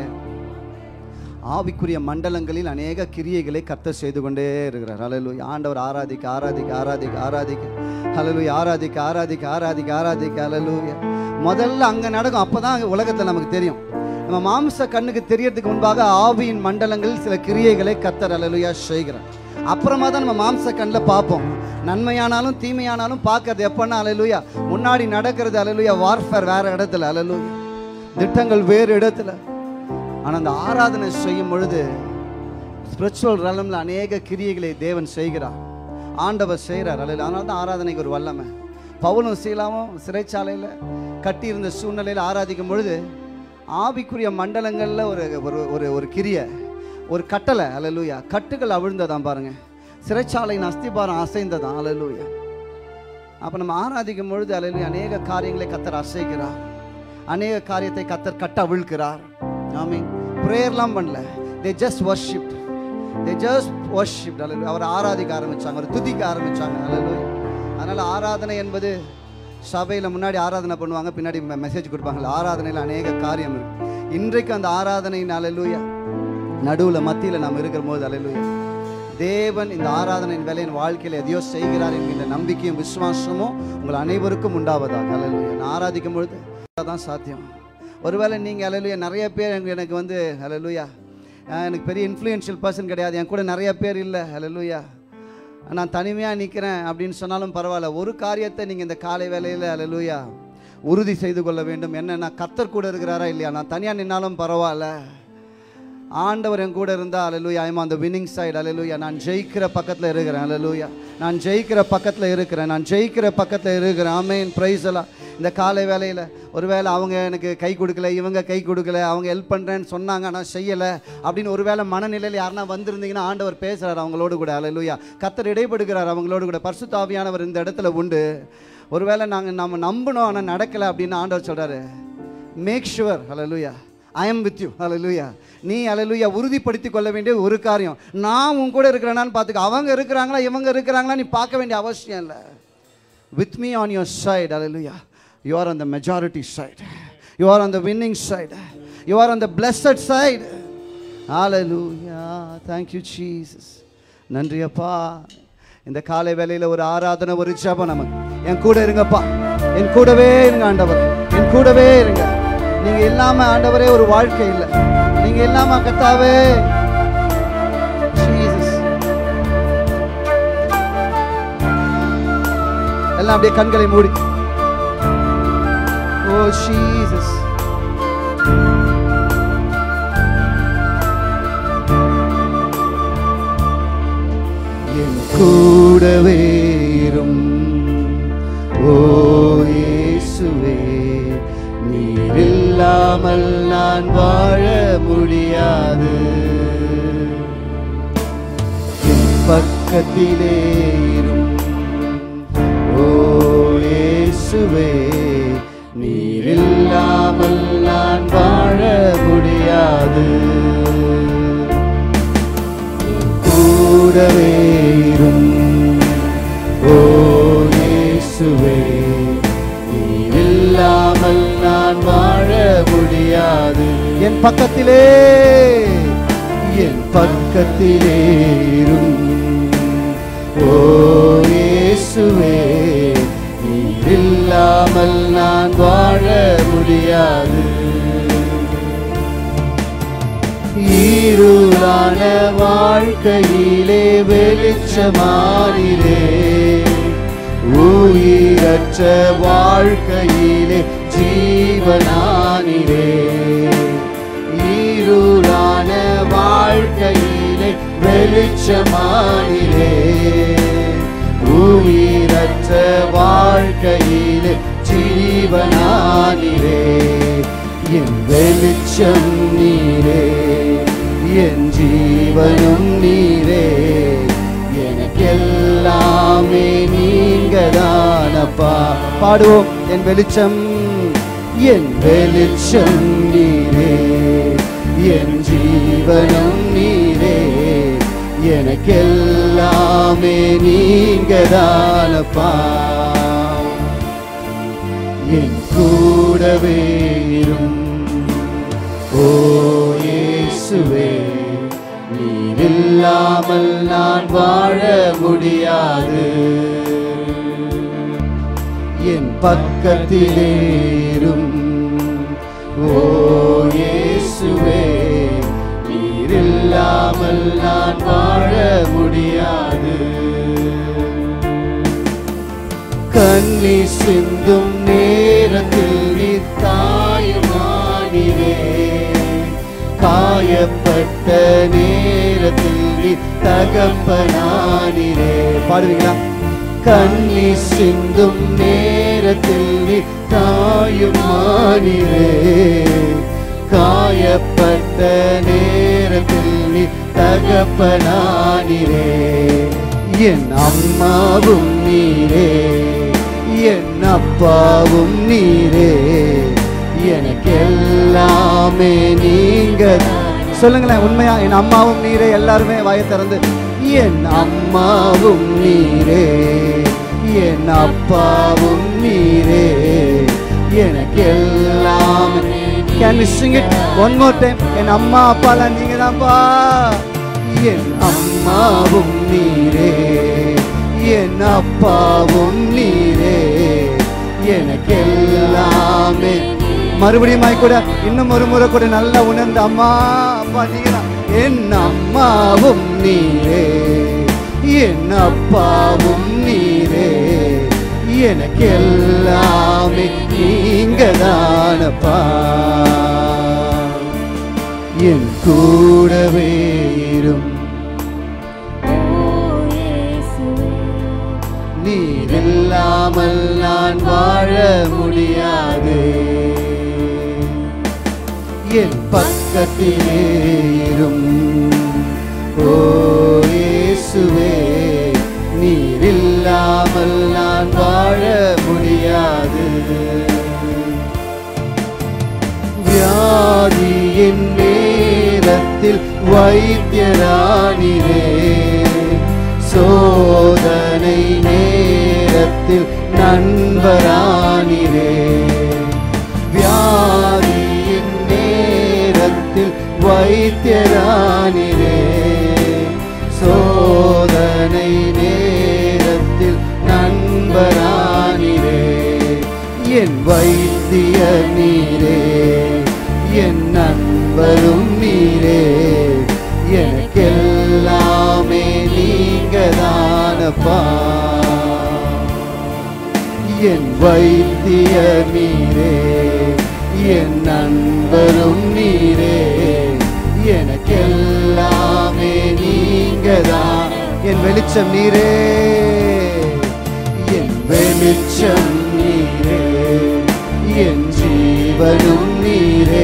ஆவிக்குரிய மண்டலங்களில் அநேக கிரியைகளை கர்த்தர் செய்து கொண்டே இருக்கிறார் அல்லேலூயா ஆண்டவர் ஆராதிக்க ஆராதிக்க ஆராதிக்க ஆராதிக்க அல்லேலூயா ஆராதிக்க ஆராதிக்க ஆராதிக்க ஆராதிக்க அல்லேலூயா முதல்ல அங்கே நடக்கும் அப்போ தான் உலகத்தில் நமக்கு தெரியும் நம்ம மாம்ச கண்ணுக்கு தெரியறதுக்கு முன்பாக ஆவியின் மண்டலங்களில் சில கிரியைகளை கர்த்தர் அல்லேலூயா செய்கிறார் அப்புறமா தான் நம்ம மாம்ச கண்ணில் பார்ப்போம் நன்மையானாலும் தீமையானாலும் பார்க்கறது எப்பன்னா அலலுயா முன்னாடி நடக்கிறது அலலுயா வார்ஃபேர் வேற இடத்துல அலலுயா திட்டங்கள் வேறு இடத்துல ஆனால் அந்த ஆராதனை செய்யும் பொழுது ஸ்பிரிச்சுவல் ரலமில் அநேக கிரியைகளை தேவன் செய்கிறார் ஆண்டவர் செய்கிறார் அல்ல அதனால தான் ஆராதனைக்கு ஒரு வல்லமை பவுலும் சீலாவும் சிறைச்சாலையில் கட்டியிருந்த சூழ்நிலையில் ஆராதிக்கும் பொழுது ஆவிக்குரிய மண்டலங்களில் ஒரு ஒரு ஒரு ஒரு கிரியை ஒரு கட்டளை அலலூயா கட்டுகள் அவிழ்ந்ததாம் பாருங்க சிறைச்சாலையின் அஸ்திபாரம் அசைந்ததாம் அலலூயா அப்போ நம்ம ஆராதிக்கும் பொழுது அலலூயா அநேக காரியங்களை கத்தர் அசைக்கிறார் அநேக காரியத்தை கத்தர் கட்ட அவிழ்க்கிறார் ஆமீன் ப்ரேயர்லாம் பண்ணல they just worship they just worship அவர் ஆராதிக்க ஆரம்பிச்சாங்க அவர் துதிக்க ஆரம்பிச்சாங்க அலலூயா அதனால் ஆராதனை என்பது சபையில் முன்னாடி ஆராதனை பண்ணுவாங்க பின்னாடி மெசேஜ் கொடுப்பாங்கல்ல ஆராதனையில் அநேக காரியம் இருக்கு இன்றைக்கு அந்த ஆராதனையின் அலலூயா நடுவில் மத்தியில் நாம் இருக்கிற போது அலையிலுயா தேவன் இந்த ஆராதனையின் வேலையின் வாழ்க்கையில் எதையோ செய்கிறார் என்கின்ற நம்பிக்கையும் விசுவாசமும் உங்கள் அனைவருக்கும் உண்டாவதாக அலையிலுயா நான் ஆராதிக்கும் பொழுது தான் சாத்தியம் ஒருவேளை நீங்கள் அலையிலுயா நிறைய பேர் எனக்கு எனக்கு வந்து அலையிலுயா எனக்கு பெரிய இன்ஃப்ளூயன்ஷியல் பர்சன் கிடையாது என் கூட நிறைய பேர் இல்லை அலையிலுயா நான் தனிமையாக நிற்கிறேன் அப்படின்னு சொன்னாலும் பரவாயில்ல ஒரு காரியத்தை நீங்கள் இந்த காலை வேலையில் அலையிலுயா உறுதி செய்து கொள்ள வேண்டும் என்ன நான் கத்தர் கூட இருக்கிறாரா இல்லையா நான் தனியாக நின்னாலும் பரவாயில்ல ஆண்டவர் என் கூட இருந்தால் hallelujah I'm on the winning side hallelujah நான் ஜெயிக்கிற பக்கத்தில் இருக்கிறேன் அலலுயா நான் ஜெயிக்கிற பக்கத்தில் இருக்கிறேன் நான் ஜெயிக்கிற பக்கத்தில் இருக்கிறேன் ஆமேன் ப்ரைஸ் எல்லாம் இந்த காலை வேலையில் ஒருவேளை அவங்க எனக்கு கை கொடுக்கல இவங்க கை கொடுக்கல அவங்க ஹெல்ப் பண்ணுறேன்னு சொன்னாங்க நான் செய்யலை அப்படின்னு ஒருவேளை மனநிலையில் யாருன்னா வந்திருந்தீங்கன்னா ஆண்டவர் பேசுகிறார் அவங்களோடு கூட அலலுயா கத்தர் இடைப்படுகிறார் அவங்களோடு கூட பரிசுத்தாவியானவர் இந்த இடத்துல உண்டு ஒருவேளை நாங்கள் நம்ம நம்பணும் ஆனால் நடக்கலை அப்படின்னு ஆண்டவர் சொல்கிறாரு make sure hallelujah I am with you ஹalleluya நீ ஹalleluya உறுதிப்படுத்திக் கொள்ள வேண்டிய ஒரு காரியம் நான் உன் கூட இருக்கிறேனான்னு பார்த்துக்க அவங்க இருக்கிறாங்களா இவங்க இருக்கிறாங்களா நீ பார்க்க வேண்டிய அவசியம் இல்லை with me on your side ஹalleluya you are on the majority side you are on the winning side you are on the blessed side ஹalleluya thank you ஜீசஸ் நன்றி அப்பா இந்த காலை வேளையில் ஒரு ஆராதனை ஒரு ஜெபம் நமக்கு என் கூட இருங்கப்பா என் கூடவே இருங்க ஆண்டவர் என் கூடவே இருங்க நீங்க இல்லாம ஆண்டவரே ஒரு வாழ்க்கை இல்லை நீங்க இல்லாம கத்தாவே Jesus. எல்லாம் அப்படியே கண்களை மூடி ஓ ஜீசஸ் என் கூடவே இரும் ஓ இயேசுவே நீர் இல்லாமல் நான் வாழ முடியாது என் பக்கத்திலே இரும் ஓ இயேசுவே நீர் இல்லாமல் நான் வாழ முடியாது கூடவே இரும் ஓ இயேசுவே நீர் இல்லாமல் நான் வாழ முடியாது என் பக்கத்திலே என் பக்கத்திலே இரும் ஓ இயேசுவே நீர் இல்லாமல் நான் வாழ முடியாது ஈருளான வாழ்க்கையிலே வெளிச்சமானிலே உயிரற்ற வாழ்க்கையிலே ஜீவனானிலே ஈருளான வாழ்க்கையிலே வெளிச்சமானிலே உயிரற்ற வாழ்க்கையிலே ஜீவனானிலே என் வெளிச்சம் நீரே என் ஜீவனும் நீரே எனக்கெல்லாமே நீங்க தானப்பா பாடுவோம் என் வெளிச்சம் என் வெளிச்சம் நீரே என் ஜீவனும் நீரே எனக்கெல்லாமே நீங்க தானப்பா என் கூடவே இரும் ஓ இயேசுவே நீர் இல்லாமல் நான் வாழ முடியாது என் பக்கத்திலே இரும் ஓ இயேசுவே நீர் இல்லாமல் நான் வாழ முடியாது கண்ணி சிந்தும் நேரத்தில் நீ தாயுமானிரே காயப்பட்ட நேரத்தில் நீ தகப்பனானிரே பாடுவீங்களா கண்ணி சிந்தும் நேரத்தில் நீ தாயுமானிரே காயப்பட்ட நேரத்தில் நீ தகப்பனானிரே என் அம்மாவும் நீரே என் அப்பாவும் நீரே எனக்கு எல்லாமே நீங்க சொல்லுங்களேன் உண்மையா என் அம்மாவும் நீரே எல்லாருமே வாயை திறந்து என் அம்மாவும் நீரே என் அப்பாவும் நீரே எனக்கு எல்லாமே can sing it one more time என் அம்மா அப்பாலாம் நீங்க தான்ப்பா என் அம்மாவும் நீரே என் அப்பாவும் நீரே எனக்கு எல்லாமே மறுபடியும் கூட இன்னும் ஒரு முறை கூட நல்லா உணர்ந்த அம்மா அப்பா நீங்க தான் என் அம்மாவும் நீரே என் அப்பாவும் நீரே எனக்கு எல்லாமே நீங்க தானப்பா என் கூடவே இரும் நீர் இல்லாமல் நான் வாழ முடியாது என் பக்கத்திலே இரும் ஓ இயேசுவே நீர் இல்லாமல் நான் வாழ முடியாது வியாதியின் நேரத்தில் வைத்தியரானிரே சோதனை நேரத்தில் நண்பரானிரே வியாதியின் நேரத்தில் வைத்தியரானிரே சோதனை நேரத்தில் நண்பரானிரே என் வைத்திய நீரே என் நண்பரும் நீரே எனக்கெல்லாமே நீங்க தானப்பா என் வைத்திய நீரே என் நண்பரும் நீரே எனக்கெல்லாமே நீங்க தான் என் வெளிச்சம் நீரே என் வெளிச்சம் நீரே என் ஜீவனும் நீரே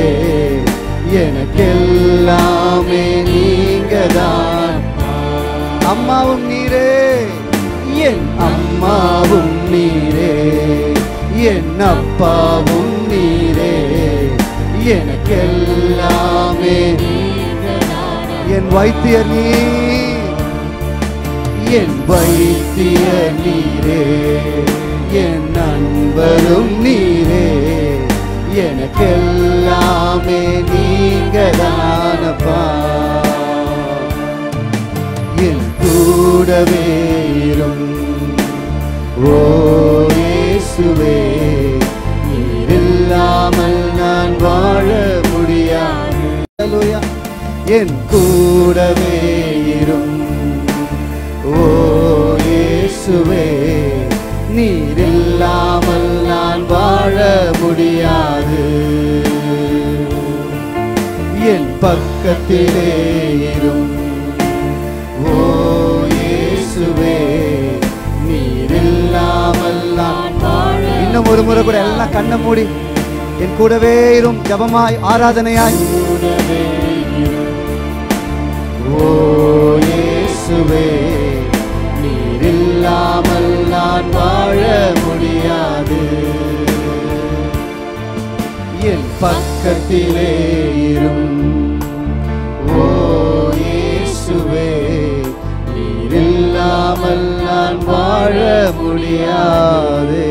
எனக்கெல்லாமே நீங்க தான் அம்மாவும் நீரே என் அம்மாவும் நீரே என் அப்பாவும் நீரே எனக்கெல்லாமே என் வைத்திய நீ என் வைத்திய நீரே என் நண்பரும் நீரே எனக்கெல்லாமே நீங்க தானப்பா கூடவே இரும் ஓ இயேசுவே நீர் இல்லாமல் நான் வாழ முடியாது Hallelujah. என் கூடவே இரும் ஓ இயேசுவே நீர் இல்லாமல் நான் வாழ முடியாது என் பக்கத்திலே இரும் ஓ இயேசுவே நீர் இல்லாமல் நான் வாழ இன்னும் ஒரு முறை கூட எல்லாம் கண்ணை மூடி என் கூடவே இரும் ஜபமாய் ஆராதனையாய் ஓ இயேசுவே நீர் இல்லாமல் நான் வாழ முடியாது என் பக்கத்திலே இரும் ஓ இயேசுவே நீர் இல்லாமல் நான் வாழ முடியாது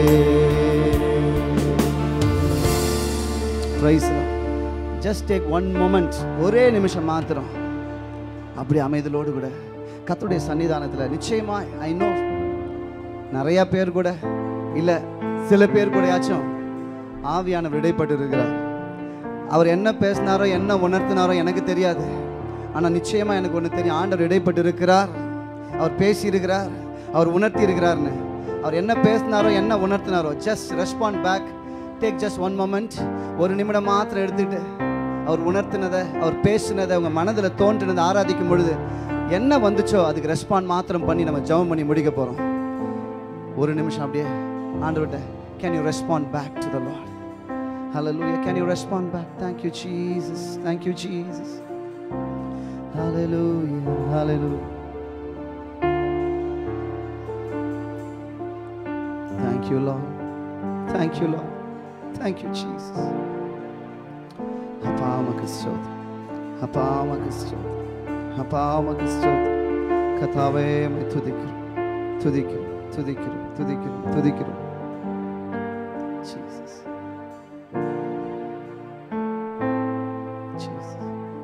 ஜஸ்ட் டேக் ஒன் மொமெண்ட் ஒரே நிமிஷம் மாத்திரம் அப்படி அமைதலோடு கூட கர்த்தருடைய சன்னிதானத்தில் நிச்சயமா ஐ நோ நிறைய பேர் கூட இல்லை சில பேர் கூடயாச்சும் ஆவியானவர் இடைப்பட்டு இருக்கிறார் அவர் என்ன பேசினாரோ என்ன உணர்த்தினாரோ எனக்கு தெரியாது ஆனால் நிச்சயமாக எனக்கு ஒன்று தெரியும் ஆண்டவர் இடைப்பட்டு இருக்கிறார் அவர் பேசி இருக்கிறார் அவர் உணர்த்தி இருக்கிறார்னு அவர் என்ன பேசினாரோ என்ன உணர்த்தினாரோ just respond back take just one moment ஒரு நிமிடம் மாத்திரம் எடுத்துக்கிட்டு அவர் உணர்த்தினதை அவர் பேசினதை உங்கள் மனதில் தோன்றினதை ஆராதிக்கும் பொழுது என்ன வந்துச்சோ அதுக்கு ரெஸ்பாண்ட் மாத்திரம் பண்ணி நம்ம ஜெபம் பண்ணி முடிக்க போகிறோம் ஒரு நிமிஷம் அப்படியே ஆண்டவர்கிட்ட can you respond back to the lord Hallelujah. Can you respond back? Thank you, Jesus. Thank you, Jesus. Hallelujah. Hallelujah. Thank you, Lord. Thank you, Lord. Thank you, Jesus. அப்பா உமக்கு ஸ்தோத்திரம் அப்பா உமக்கு ஸ்தோத்திரம் அப்பா உமக்கு ஸ்தோத்திரம் கத்தாவே உம்மை துதிக்கிறோம் துதிக்கிறோம் துதிக்கிறோம் துதிக்கிறோம் துதிக்கிறோம் Jesus. Jesus.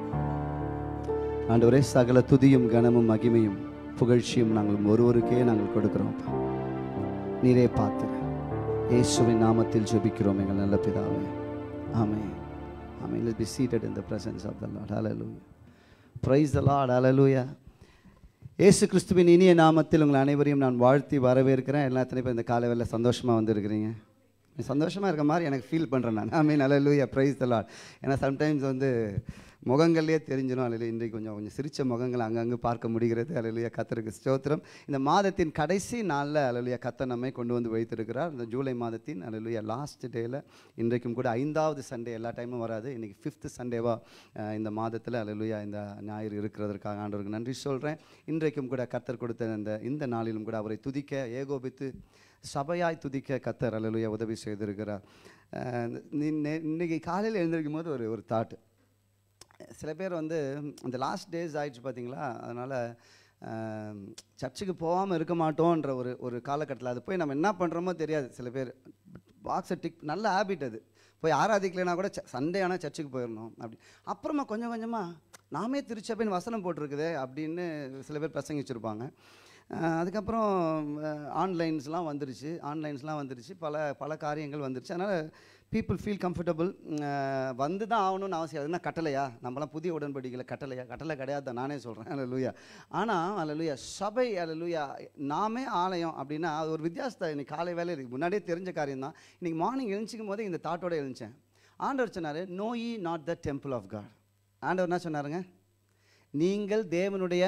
ஆண்டவரே சகல துதியும் கனமும் மகிமையும் புகழ்ச்சியும் நாங்கள் ஒருவருக்கே நாங்கள் கொடுக்கிறோம் அப்பா. நீரே பார்த்து இயேசுவின் நாமத்தில் ஜெபிக்கிறோம் எங்கள் நல்ல பிதாவே ஆமென் ஆமென் let's be seated in the presence of the Lord hallelujah praise the Lord hallelujah இயேசு கிறிஸ்துவின் இனிய நாமத்தில் உங்கள் அனைவரையும் நான் வாழ்த்தி வரவேற்கிறேன் எல்லா எத்தனை பேர் இந்த காலை வேலை சந்தோஷமாக வந்திருக்கிறீங்க சந்தோஷமாக இருக்க மாதிரி எனக்கு ஃபீல் பண்ணுறேன் நான் ஐ மீன் அலலூயா ப்ரைஸ் தலாட் ஏன்னா சம்டைம்ஸ் வந்து முகங்கள்லேயே தெரிஞ்சிடும் அல்ல இன்றைக்கு கொஞ்சம் கொஞ்சம் சிரித்த முகங்களை அங்கங்கே பார்க்க முடிகிறது அலலுயா கத்தருக்கு ஸ்தோத்திரம் இந்த மாதத்தின் கடைசி நாளில் அலலுயா கத்த நம்மை கொண்டு வந்து வைத்திருக்கிறார் இந்த ஜூலை மாதத்தின் அலலுயா லாஸ்ட் டேயில் இன்றைக்கும் கூட ஐந்தாவது சண்டே எல்லா டைமும் வராது இன்றைக்கி ஃபிஃப்த்து சண்டேவாக இந்த மாதத்தில் அலலுயா இந்த ஞாயிறு இருக்கிறதற்காக ஆண்டவருக்கு நன்றி சொல்கிறேன் இன்றைக்கும் கூட கத்தர் கொடுத்த இந்த இந்த நாளிலும் கூட அவரை துதிக்க ஏகோபித்து சபையாய் துதிக்க கத்தர் அல்லலுயா உதவி செய்திருக்கிறார் அஹ் நி- நெ- இன்னைக்கு காலையில் எழுந்திருக்கும் போது ஒரு ஒரு தாட் சில பேர் வந்து இந்த லாஸ்ட் டேஸ் ஆயிடுச்சு பார்த்தீங்களா அதனால் சர்ச்சுக்கு போகாமல் இருக்க மாட்டோன்ற ஒரு ஒரு காலகட்டத்தில் அது போய் நம்ம என்ன பண்ணுறோமோ தெரியாது சில பேர் பாக்ஸை டிக் நல்ல ஹேபிட் அது போய் ஆராதிக்கலைன்னா கூட சண்டே ஆனால் சர்ச்சுக்கு போயிடணும் அப்படி அப்புறமா கொஞ்சம் கொஞ்சமாக நாமே திருச்சபைன்னு வசனம் போட்டிருக்குதே அப்படின்னு சில பேர் பிரசங்கிச்சிருப்பாங்க அஹ் அதுக்கப்புறம் ஆன்லைன்ஸ்லாம் வந்துருச்சு ஆன்லைன்ஸ்லாம் வந்துருச்சு பல பல காரியங்கள் வந்துருச்சு அதனால் பீப்புள் ஃபீல் கம்ஃபர்டபுள் வந்து தான் ஆகணும்னு அவசியம் அது என்ன கட்டளையா நம்மலாம் புதிய உடன்படிக்கையில் கட்டளையா கட்டளை கிடையாது தான் நானே சொல்கிறேன் அல்ல லூயா ஆனால் அல்ல லூயா சபை அல்ல லூயா நாமே ஆலயம் அப்படின்னா அது ஒரு வித்தியாசத்தை இன்னைக்கு காலை வேலை இருக்குது முன்னாடியே தெரிஞ்ச காரியம் தான் இன்றைக்கி மார்னிங் எழுந்திக்கும் போதே இந்த தாட்டோட எழுந்தேன் ஆண்டவர் சொன்னார் நோ ஈ not the temple of God ஆண்டவர் என்ன சொன்னாருங்க நீங்கள் தேவனுடைய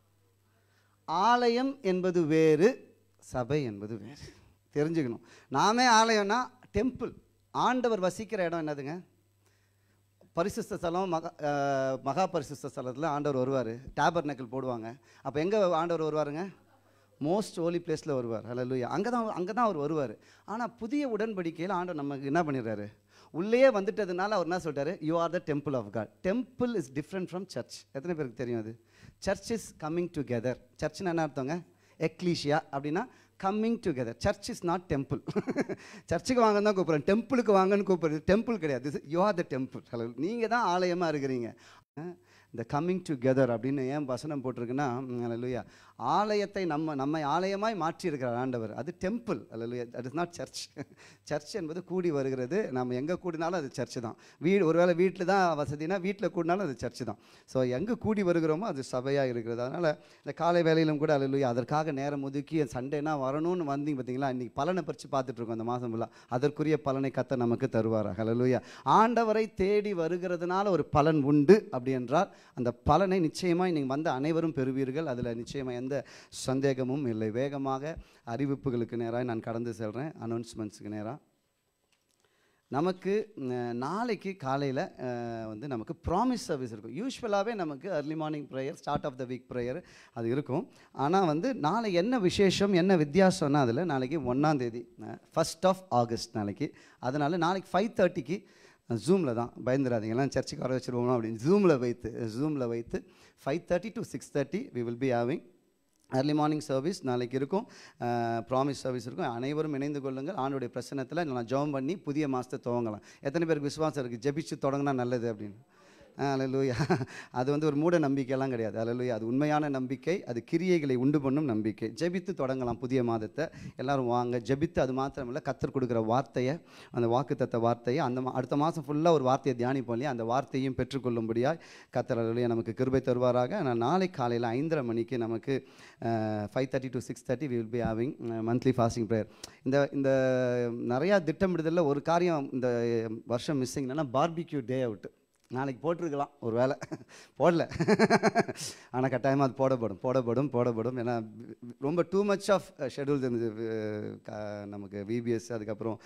ஆலயம் என்பது வேறு சபை என்பது வேறு தெரிஞ்சுக்கணும் நாமே ஆலயம்னா டெம்பிள் ஆண்டவர் வசிக்கிற இடம் என்னதுங்க பரிசுத்த ஸ்தலம் மகா அஹ், மகா பரிசுத்த ஸ்தலத்தில் ஆண்டவர் வருவார் டேபர் நக்கல் போடுவாங்க அப்போ எங்கே ஆண்டவர் வருவாருங்க மோஸ்ட் ஹோலி பிளேஸில் வருவார் ஹalleluya அங்கே தான் அங்கே தான் அவர் வருவார் ஆனால் புதிய உடன்படிக்கையில் ஆண்டவர் நமக்கு என்ன பண்ணிடுறாரு உள்ளேயே வந்துட்டதுனால அவர் என்ன சொல்லிட்டாரு you are the temple of God temple is different from church எத்தனை பேருக்கு தெரியும் அது சர்ச் இஸ் கம்மிங் டுகெதர் சர்ச்னு என்ன அர்த்தங்க எக்லீஷியா அப்படின்னா coming together church is not temple சர்ச்சுக்கு வாங்கன்னு தான் கூப்பிட்றேன் டெம்பிளுக்கு வாங்கன்னு கூப்பிடுறது டெம்பிள் கிடையாது you are the temple hello நீங்கள் தான் ஆலயமாக இருக்கிறீங்க இந்த கம்மிங் டுகெதர் அப்படின்னு ஏன் வசனம் போட்டிருக்குன்னா லூயா ஆலயத்தை நம்ம நம்மை ஆலயமாய் மாற்றி இருக்கிறார் ஆண்டவர் அது டெம்பிள் அல்ல that is not church church என்பது கூடி வருகிறது நம்ம எங்கே கூடினாலும் அது சர்ச் தான் வீடு ஒருவேளை வீட்டில் தான் வசதினா வீட்டில் கூடினாலும் அது சர்ச் தான் ஸோ எங்கே கூடி வருகிறோமோ அது சபையாக இருக்கிறது அதனால் இந்த காலை வேலையிலும் கூட அல்ல அதற்காக நேரம் ஒதுக்கி சண்டேனா வரணும்னு வந்தீங்க பார்த்தீங்களா இன்றைக்கி பலனை பறித்து பார்த்துட்டு இருக்கோம் அந்த மாதம் ஃபுல்லாக அதற்குரிய பலனை கத்த நமக்கு தருவாரா ஹalleluya ஆண்டவரை தேடி வருகிறதுனால ஒரு பலன் உண்டு அப்படி என்றால் அந்த பலனை நிச்சயமாக நீங்கள் வந்த அனைவரும் பெறுவீர்கள் அதில் நிச்சயமாக எந்த சந்தேகமும் இல்லை வேகமாக அறிவிப்புகளுக்கு நேராக நான் கடந்து செல்கிறேன் அனௌன்ஸ்மெண்ட்ஸுக்கு நேராக நமக்கு அஹ், நாளைக்கு காலையில் வந்து நமக்கு ப்ராமிஸ் சர்வீஸ் இருக்கும் யூஸ்வலாகவே நமக்கு early morning prayer start of the week prayer அது இருக்கும் ஆனால் வந்து நாளை என்ன விசேஷம் என்ன வித்தியாசம்னா அதில் நாளைக்கு ஒன்றாந்தேதி ஃபஸ்ட் ஆஃப் ஆகஸ்ட் நாளைக்கு அதனால் நாளைக்கு ஃபைவ் தேர்ட்டிக்கு ஜூமில் தான் பயந்துடாதீங்க எல்லாம் சர்ச்சுக்கு வர வச்சுருவோம் அப்படின்னு ஜூமில் வைத்து ஜூமில் வைத்து five thirty to six thirty we will be having early morning service நாளைக்கு இருக்கும் ப்ராமிஸ் சர்வீஸ் இருக்கும் அனைவரும் இணைந்து கொள்ளுங்கள் ஆண்டுடைய பிரசனத்தில் நான் ஜெபம் பண்ணி புதிய மாதத்தை துவங்கலாம் எத்தனை பேருக்கு விசுவாசம் இருக்குது ஜெபிச்சு தொடங்கினா நல்லது அப்படின்னு அலலுயா அது வந்து ஒரு மூட நம்பிக்கையெல்லாம் கிடையாது அலலுயா அது உண்மையான நம்பிக்கை அது கிரியைகளை உண்டு பண்ணும் நம்பிக்கை ஜெபித்து தொடங்கலாம் புதிய மாதத்தை எல்லாரும் வாங்க ஜெபித்து அது மாத்திரமில்ல கத்தர் கொடுக்குற வார்த்தையை அந்த வாக்குத்தத்த வார்த்தையை அந்த மா- அடுத்த மாதம் ஃபுல்லாக ஒரு வார்த்தையை தியானிப்போம் இல்லையா அந்த வார்த்தையும் பெற்றுக்கொள்ளும்படியாய் கத்தர் அலுவலியா நமக்கு கிருபை தருவாராக நான் நாளை காலையில் ஐந்தரை மணிக்கு நமக்கு five thirty to six thirty will be having monthly fasting prayer இந்த இந்த நிறையா திட்டமிடுதலில் ஒரு காரியம் இந்த வருஷம் மிஸ்ஸிங் என்னன்னா பார்பிக்யூ டே அவுட் நாளைக்கு போட்டிருக்கலாம் ஒரு வேளை போடல ஆனால் கட்டாயமாக அது போடப்படும் போடப்படும் போடப்படும் ஏன்னா ரொம்ப டூ மச் ஆஃப் ஷெடியூல்ஸ் இருந்தது அஹ், க- நமக்கு விபிஎஸ் அதுக்கப்புறம்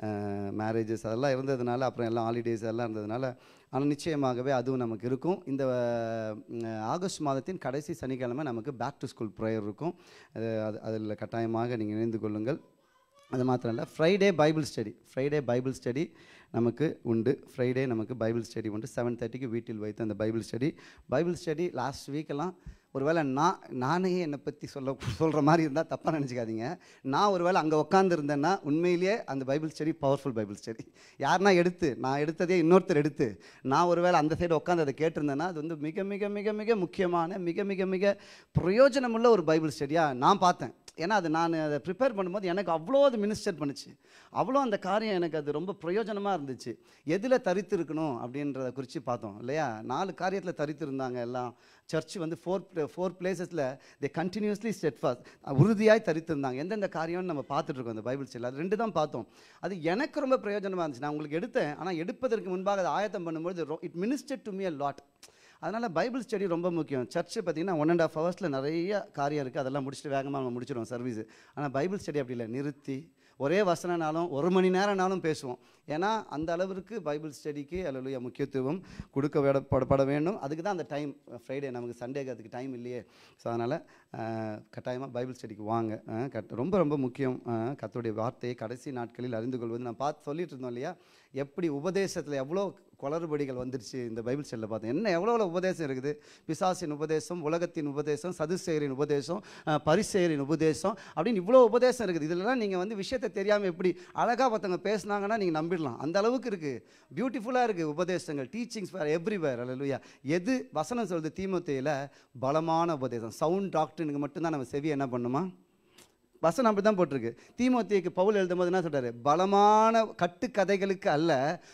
மேரேஜஸ் அதெல்லாம் இருந்ததுனால அப்புறம் எல்லாம் ஹாலிடேஸ் எல்லாம் இருந்ததுனால ஆனால் நிச்சயமாகவே அதுவும் நமக்கு இருக்கும் இந்த அஹ், ஆகஸ்ட் மாதத்தின் கடைசி சனிக்கிழமை நமக்கு பேக் டு ஸ்கூல் ப்ரேயர் இருக்கும் அது அது அதில் கட்டாயமாக நீங்கள் இணைந்து கொள்ளுங்கள் அது மாத்திரம் இல்லை Friday Bible study Friday Bible study நமக்கு உண்டு ஃப்ரைடே நமக்கு பைபிள் ஸ்டடி உண்டு செவன் தேர்ட்டிக்கு வீட்டில் வைத்து அந்த Bible study Bible study last வீக்கெல்லாம் ஒருவேளை நான் நானே என்னை பற்றி சொல்ல சொல்கிற மாதிரி இருந்தால் தப்பாக நினச்சிக்காதீங்க நான் ஒருவேளை அங்கே உட்காந்துருந்தேன்னா உண்மையிலேயே அந்த Bible study powerful Bible study யாருன்னா எடுத்து நான் எடுத்ததே இன்னொருத்தர் எடுத்து நான் ஒருவேளை அந்த சைடு உட்காந்து அதை கேட்டிருந்தேன்னா அது வந்து மிக மிக மிக மிக முக்கியமான மிக மிக மிக பிரயோஜனமுள்ள ஒரு பைபிள் ஸ்டடியாக நான் பார்த்தேன் ஏன்னா அது நான் அதை ப்ரிப்பேர் பண்ணும்போது எனக்கு அவ்வளோ அது மினிஸ்டர் பண்ணுச்சு அவ்வளோ அந்த காரியம் எனக்கு அது ரொம்ப பிரயோஜனமாக இருந்துச்சு எதில் தரித்து இருக்கணும் அப்படின்றத குறித்து பார்த்தோம் இல்லையா நாலு காரியத்தில் தரித்து இருந்தாங்க எல்லாம் சர்ச் வந்து ஃபோர் ஃபோர் பிளேசஸில் தே கண்டினியூஸ்லி ஸ்டெட் ஃபாஸ்ட் உறுதியாய் தரித்திருந்தாங்க எந்தெந்த காரியம்னு நம்ம பார்த்துட்டு இருக்கோம் அந்த பைபிள் ஸ்டேல் அது ரெண்டு தான் பார்த்தோம் அது எனக்கு ரொம்ப பிரயோஜனமாக இருந்துச்சு நான் உங்களுக்கு எடுத்தேன் ஆனால் எடுப்பதற்கு முன்பாக அதை ஆயத்தம் பண்ணும்போது it minister to me a lot அதனால் பைபிள் ஸ்டடி ரொம்ப முக்கியம் சர்ச்சு பார்த்தீங்கன்னா ஒன் அண்ட் ஆஃப் ஹவர்ஸில் நிறைய காரியம் இருக்குது அதெல்லாம் முடிச்சுட்டு வேகமாக நம்ம முடிச்சிடுவோம் சர்வீஸ் ஆனால் பைபிள் ஸ்டடி அப்படி இல்லை நிறுத்தி ஒரே வசனனாலும் ஒரு மணி நேரம்னாலும் பேசுவோம் ஏன்னா அந்த அளவிற்கு பைபிள் ஸ்டடிக்கு அல்ல முக்கியத்துவம் கொடுக்க விட- பட பட வேண்டும் அதுக்கு தான் அந்த டைம் ஃப்ரைடே நமக்கு சண்டேக்கு அதுக்கு டைம் இல்லையே ஸோ அதனால் கட்டாயமாக பைபிள் ஸ்டடிக்கு வாங்க அஹ், கட் ரொம்ப ரொம்ப முக்கியம் அஹ், கர்த்தருடைய வார்த்தையை கடைசி நாட்களில் அறிந்து கொள்வது நான் பார்த்து சொல்லிட்டு இருந்தோம் இல்லையா எப்படி உபதேசத்தில் எவ்வளோ குளறுபடிகள் வந்துருச்சு இந்த பைபிள் செல்ல பார்த்தேன் என்ன எவ்வளோ எவ்வளோ உபதேசம் இருக்குது பிசாசின் உபதேசம் உலகத்தின் உபதேசம் சதுசேரின் உபதேசம் அஹ், பரிசேயரின் உபதேசம் அப்படின்னு இவ்வளோ உபதேசம் இருக்குது இதெல்லாம் நீங்கள் வந்து விஷயத்தை தெரியாமல் எப்படி அழகாக ஒருத்தவங்க பேசுனாங்கன்னா நீங்கள் நம்பிடலாம் அந்த அளவுக்கு இருக்குது பியூட்டிஃபுல்லாக இருக்குது உபதேசங்கள் டீச்சிங்ஸ் வேறு எவ்ரிவேர் அல்லையா எது வசனம் சொல்லுது தீமோத்தேயில பலமான உபதேசம் சவுண்ட் டாக்டருக்கு மட்டும்தான் நம்ம செவி என்ன பண்ணுமா வசனம் அப்படி தான் போட்டிருக்கு தீமோத்தேயுக்கு பவுல் எழுதும்போது என்ன சொல்றாரு பலமான கட்டுக்கதைகளுக்கு அல்ல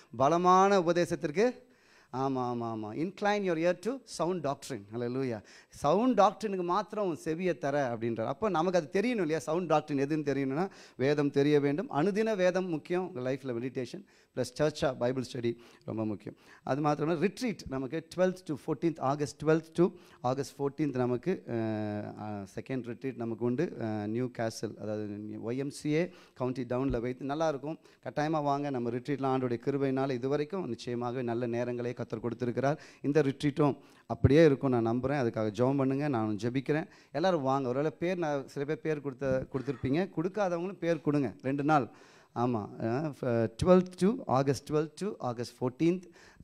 பலமான உபதேசத்திற்கு ஆமாம் ஆமாம் ஆமாம் incline your ear to sound doctrine ஹalleluya சவுண்ட் டாக்டரினுக்கு மாத்திரம் உன் செவியை தர அப்படின்றார் அப்போ நமக்கு அது தெரியணும் இல்லையா சவுண்ட் டாக்டரின் எதுன்னு தெரியணும்னா வேதம் தெரிய வேண்டும் அனுதின வேதம் முக்கியம் உங்கள் லைஃப்பில் மெடிடேஷன் ப்ளஸ் சர்ச்சா பைபிள் ஸ்டடி ரொம்ப முக்கியம் அது மாத்திரமே ரிட்ரீட் நமக்கு twelfth to fourteenth August twelfth to August fourteenth நமக்கு செகண்ட் ரிட்ரீட் நமக்கு உண்டு நியூ கேசல் அதாவது ஒய்எம்சிஏ கவுண்டி டவுனில் வைத்து நல்லா இருக்கும் கட்டாயமாக வாங்க நம்ம ரிட்ரீட்லாம் ஆண்டுடைய கிருபையினால் இதுவரைக்கும் நிச்சயமாகவே நல்ல நேரங்களே கத்தர் கொடுத்துருக்கிறார் இந்த ரிட்ரீட்டும் அப்படியே இருக்கும் நான் நம்புகிறேன் அதுக்காக ஜெபம் பண்ணுங்கள் நான் ஜெபிக்கிறேன் எல்லாரும் வாங்க ஒருவேளை பேர் நான் சில பேர் பேர் கொடுத்த கொடுத்துருப்பீங்க கொடுக்காதவங்களும் பேர் கொடுங்க ரெண்டு நாள் ஆமாம் twelfth to August twelfth to August fourteenth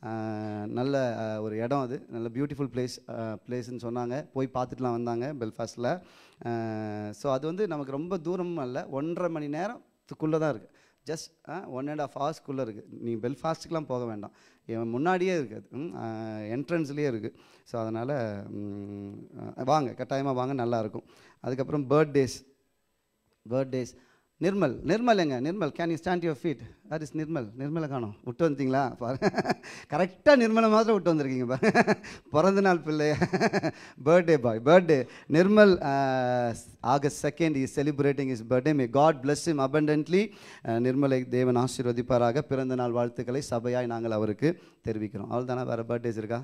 நல்ல அஹ், ஒரு இடம் அது நல்ல பியூட்டிஃபுல் பிளேஸ் பிளேஸ்ன்னு சொன்னாங்க போய் பார்த்துட்டுலாம் வந்தாங்க பெல்ஃபாஸ்ட்டில் ஸோ அது வந்து நமக்கு ரொம்ப தூரமும் அல்ல ஒன்றரை மணி நேரத்துக்குள்ளே தான் இருக்குது ஜஸ்ட் ஒன் அண்ட் ஆஃப் ஹவர்ஸ்க்குள்ளே இருக்குது நீ பெல்ஃபாஸ்ட்டுக்கெலாம் போக வேண்டாம் இவன் முன்னாடியே இருக்குது என்ட்ரன்ஸ்லேயே இருக்குது ஸோ அதனால் வாங்க கட்டாயமாக வாங்க நல்லாயிருக்கும் அதுக்கப்புறம் பர்த்டேஸ் பர்த்டேஸ் நிர்மல் நிர்மல் எங்க Nirmal can you stand your feet that is Nirmal நிர்மலை காணோம் விட்டு வந்தீங்களா பாரு கரெக்டாக நிர்மலை மாத்திரம் விட்டு வந்திருக்கீங்க பாரு பிறந்த நாள் பிள்ளை birthday boy birthday Nirmal August second is celebrating is birthday may God bless him abundantly அஹ், நிர்மலை தேவன் ஆசீர்வதிப்பாராக பிறந்த நாள் வாழ்த்துக்களை சபையாய் நாங்கள் அவருக்கு தெரிவிக்கிறோம் அவள் தானே வேறு பர்த்டேஸ் இருக்கா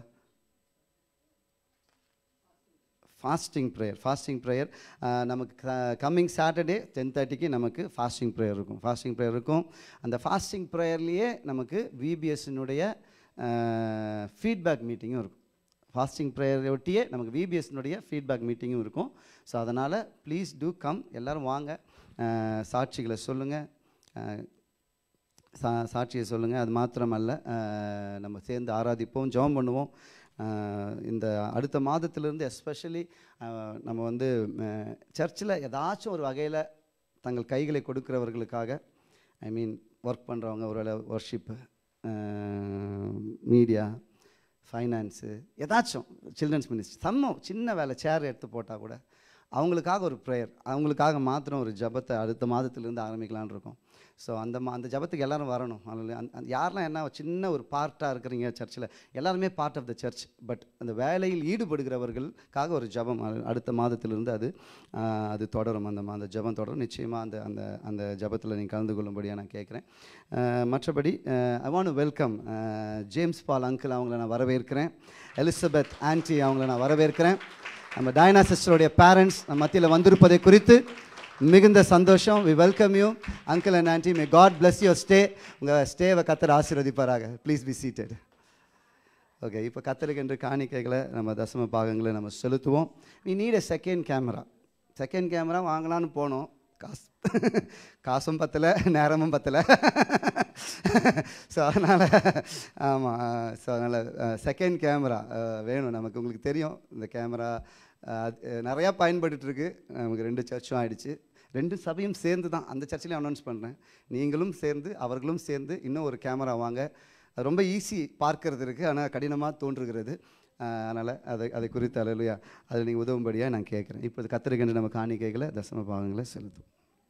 ஃபாஸ்டிங் ப்ரேயர் ஃபாஸ்டிங் ப்ரேயர் நமக்கு கம்மிங் சாட்டர்டே டென் தேர்ட்டிக்கு நமக்கு ஃபாஸ்டிங் ப்ரேயர் இருக்கும் ஃபாஸ்டிங் ப்ரேயர் இருக்கும் அந்த ஃபாஸ்டிங் ப்ரேயர்லேயே நமக்கு விபிஎஸ்னுடைய ஃபீட்பேக் மீட்டிங்கும் இருக்கும் ஃபாஸ்டிங் ப்ரேயரை ஒட்டியே நமக்கு விபிஎஸ்னுடைய ஃபீட்பேக் மீட்டிங்கும் இருக்கும் ஸோ அதனால் ப்ளீஸ் டூ கம் எல்லோரும் வாங்க அஹ், சாட்சிகளை சொல்லுங்கள் சா சாட்சியை சொல்லுங்கள் அது மாத்திரமல்ல அஹ், நம்ம சேர்ந்து ஆராதிப்போம் ஜெபம் பண்ணுவோம் அஹ், இந்த அடுத்த மாதத்திலிருந்து எஸ்பெஷலி நம்ம வந்து சர்ச்சில் ஏதாச்சும் ஒரு வகையில் தங்கள் கைகளை கொடுக்கிறவர்களுக்காக ஐ மீன் ஒர்க் பண்ணுறவங்க ஒரு ஒர்ஷிப்பு மீடியா ஃபைனான்ஸு ஏதாச்சும் சில்ட்ரன்ஸ் மினிஸ்ட்ரி சம்மம் சின்ன வேலை சேர் எடுத்து போட்டால் கூட அவங்களுக்காக ஒரு ப்ரேயர் அவங்களுக்காக மாத்திரம் ஒரு ஜபத்தை அடுத்த மாதத்துலேருந்து ஆரம்பிக்கலாம்னு இருக்கோம் ஸோ அந்த மா அந்த ஜபத்துக்கு எல்லாரும் வரணும் அதில் அந்த அந்த யாரெல்லாம் என்ன சின்ன ஒரு பார்ட்டாக இருக்கிறீங்க சர்ச்சில் எல்லாருமே part of the church but அந்த வேலையில் ஈடுபடுகிறவர்களுக்காக ஒரு ஜபம் அது அடுத்த மாதத்திலிருந்து அது ஆஹ், அது தொடரும் அந்த மா- அந்த ஜபம் தொடரும் நிச்சயமாக அந்த அந்த அந்த ஜபத்தில் நீங்கள் கலந்து கொள்ளும்படியாக நான் கேட்குறேன் ஆஹ், மற்றபடி I want welcome James Paul uncle அவங்கள நான் வரவேற்கிறேன் எலிசபெத் ஆன்டி அவங்கள நான் வரவேற்கிறேன் நம்ம டயனா சிஸ்டருடைய பேரண்ட்ஸ் நம்ம மத்தியில் வந்திருப்பதை குறித்து மிகுந்த சந்தோஷம் we welcome you uncle and aunty may God bless your stay உங்கள் ஸ்டேவை கத்தர் ஆசீர்வதிப்பாராக ப்ளீஸ் பி சீட்டட் ஓகே இப்போ கத்தருக்கென்று காணிக்கைகளை நம்ம தசம பாகங்களை நம்ம செலுத்துவோம் we need a second camera second camera வாங்கலான்னு போனோம் காசு காசும் பத்தலை நேரமும் பத்தலை ஸோ அதனால் ஆமாம் ஸோ அதனால் செகண்ட் கேமரா வேணும் நமக்கு உங்களுக்கு தெரியும் இந்த கேமரா நிறையா பயன்பட்டுட்டு இருக்கு நமக்கு ரெண்டு சர்ச்சும் ஆயிடுச்சு ரெண்டு சபையும் சேர்ந்து தான் அந்த சர்ச்சிலையும் அனௌன்ஸ் பண்ணுறேன் நீங்களும் சேர்ந்து அவர்களும் சேர்ந்து இன்னும் ஒரு கேமரா வாங்க அது ரொம்ப ஈஸி பார்க்கறது இருக்குது ஆனால் கடினமாக தோன்றுகிறது அதனால் அதை அதை குறித்து அலையிலையா அதில் நீங்கள் உதவும்படியாக நான் கேட்குறேன் இப்போ கத்திரிக்கன்று நம்ம காணிக்கைகளை தசம பாகங்களை செலுத்தும்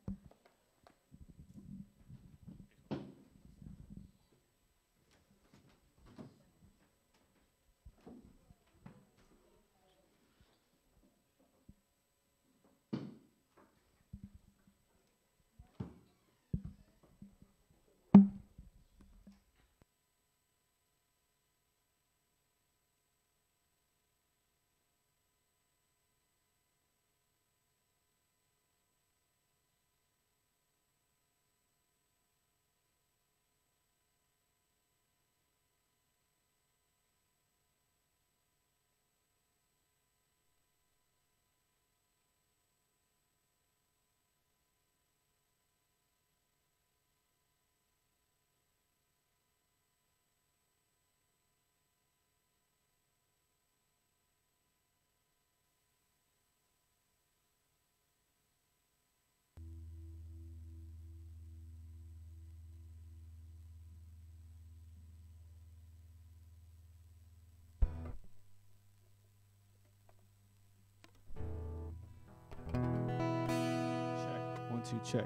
Check. One, two, check.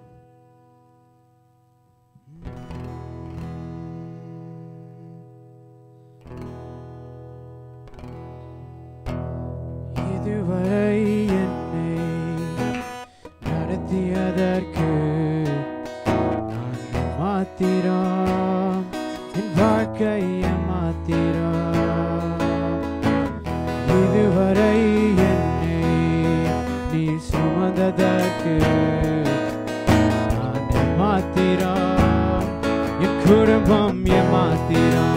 இதுவரை என்னை நடத்தியதற்கு நான் மாத்திரம் என் வாழ்க்கையை மாத்திரம் இதுவரை என்னை நீ சுமந்ததற்கு நான் மாத்திரம் என் குடும்பம் ஏமாத்திரம்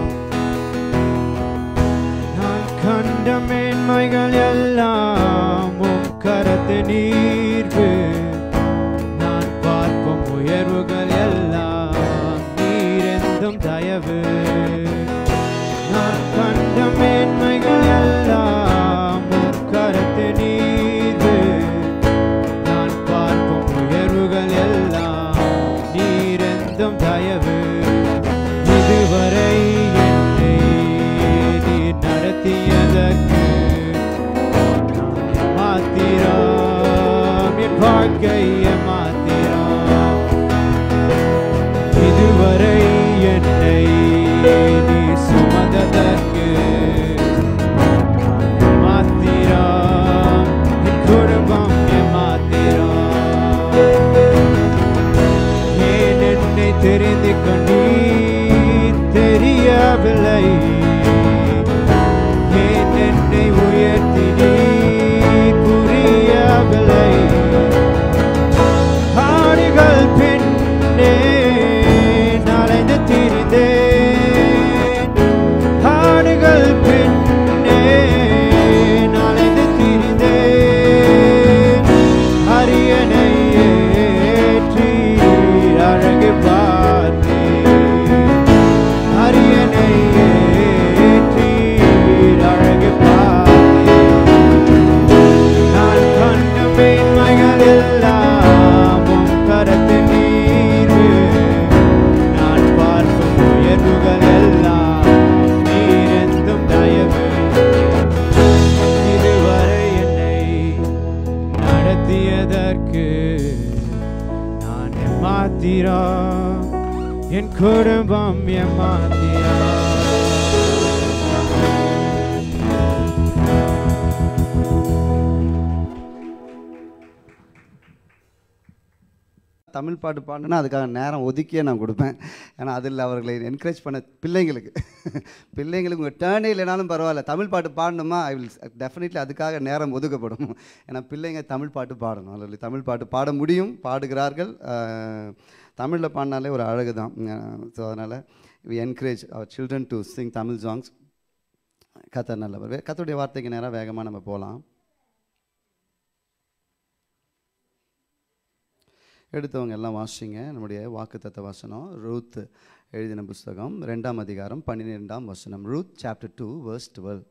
நான் கண்ட மேன்மைகள் எல்லாம் உம் கரத்து நீர்வு நான் பார்க்கும் உயர்வுகள் எல்லாம் நீரெந்தும் தயவு நான் கண்ட மேன்மைகள் எல்லாம் உம் கரத்து நீர்வு நான் பார்க்கும் உயர்வுகள் எல்லாம் நீ நீரெந்தும் தயவு இதுவரை என்னை நீர் நடத்தியதற்கு மாத்திரம் என் வாழ்க்கையை மாத்திரம் இதுவரை என்னை நீ சுமந்ததற்கு மாத்திரம் என் குடும்பம் என் மாத்திரம் ஏன் என்னை தெரிந்து கொண்டீ தெரியவில்லை ஏன் என்னை உயர்த்தி நீ புரியவில்லை ஆடுகள் பின்னே நலைந்து திரிந்தேன் ஆடுகள் பின்னே நலைந்து திரிந்தேன் அரியணை ஏற்றி அழகு பார்த்தேன் அரியணை ஏற்றி அழகு பார்த்தேன் நான் கண்ட மேன்மைகள் எல்லாம் உம் கரத்தின் நீர்வு. நான் பார்க்கும் உயர்வுகள் எல்லாம் நீரெந்தும் தயவு. இதுவரை என்னை நடத்தியதற்கு நான் எம்மாத்திரா என் குடும்பம் எம்மாத்திரா தமிழ் பாட்டு பாடுனா அதுக்காக நேரம் ஒதுக்கியே நான் கொடுப்பேன் ஏன்னா அதில் அவர்களை என்கரேஜ் பண்ண பிள்ளைங்களுக்கு பிள்ளைங்களுக்கு உங்கள் டேர்னே இல்லைனாலும் பரவாயில்ல தமிழ் பாட்டு பாடணுமா ஐ வில் டெஃபினெட்லி அதுக்காக நேரம் ஒதுக்கப்படும் ஏன்னா பிள்ளைங்க தமிழ் பாட்டு பாடணும் அதில் தமிழ் பாட்டு பாட முடியும் பாடுகிறார்கள் தமிழில் பாடினாலே ஒரு அழகு தான் ஸோ அதனால் we encourage our children to sing Tamil songs கத்தர் நல்லவர் கத்தருடைய வார்த்தைக்கு நேராக வேகமாக நம்ம போகலாம் எடுத்தவங்க எல்லாம் வாசிங்க நம்முடைய வாக்குத்தத்த வசனம் ரூத் எழுதின புஸ்தகம் ரெண்டாம் அதிகாரம் பன்னிரெண்டாம் வசனம் Ruth chapter two verse twelve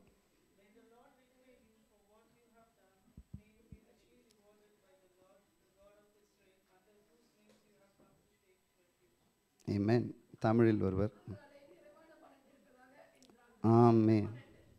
Amen. தமிழில் ஒருவர் ஆமென்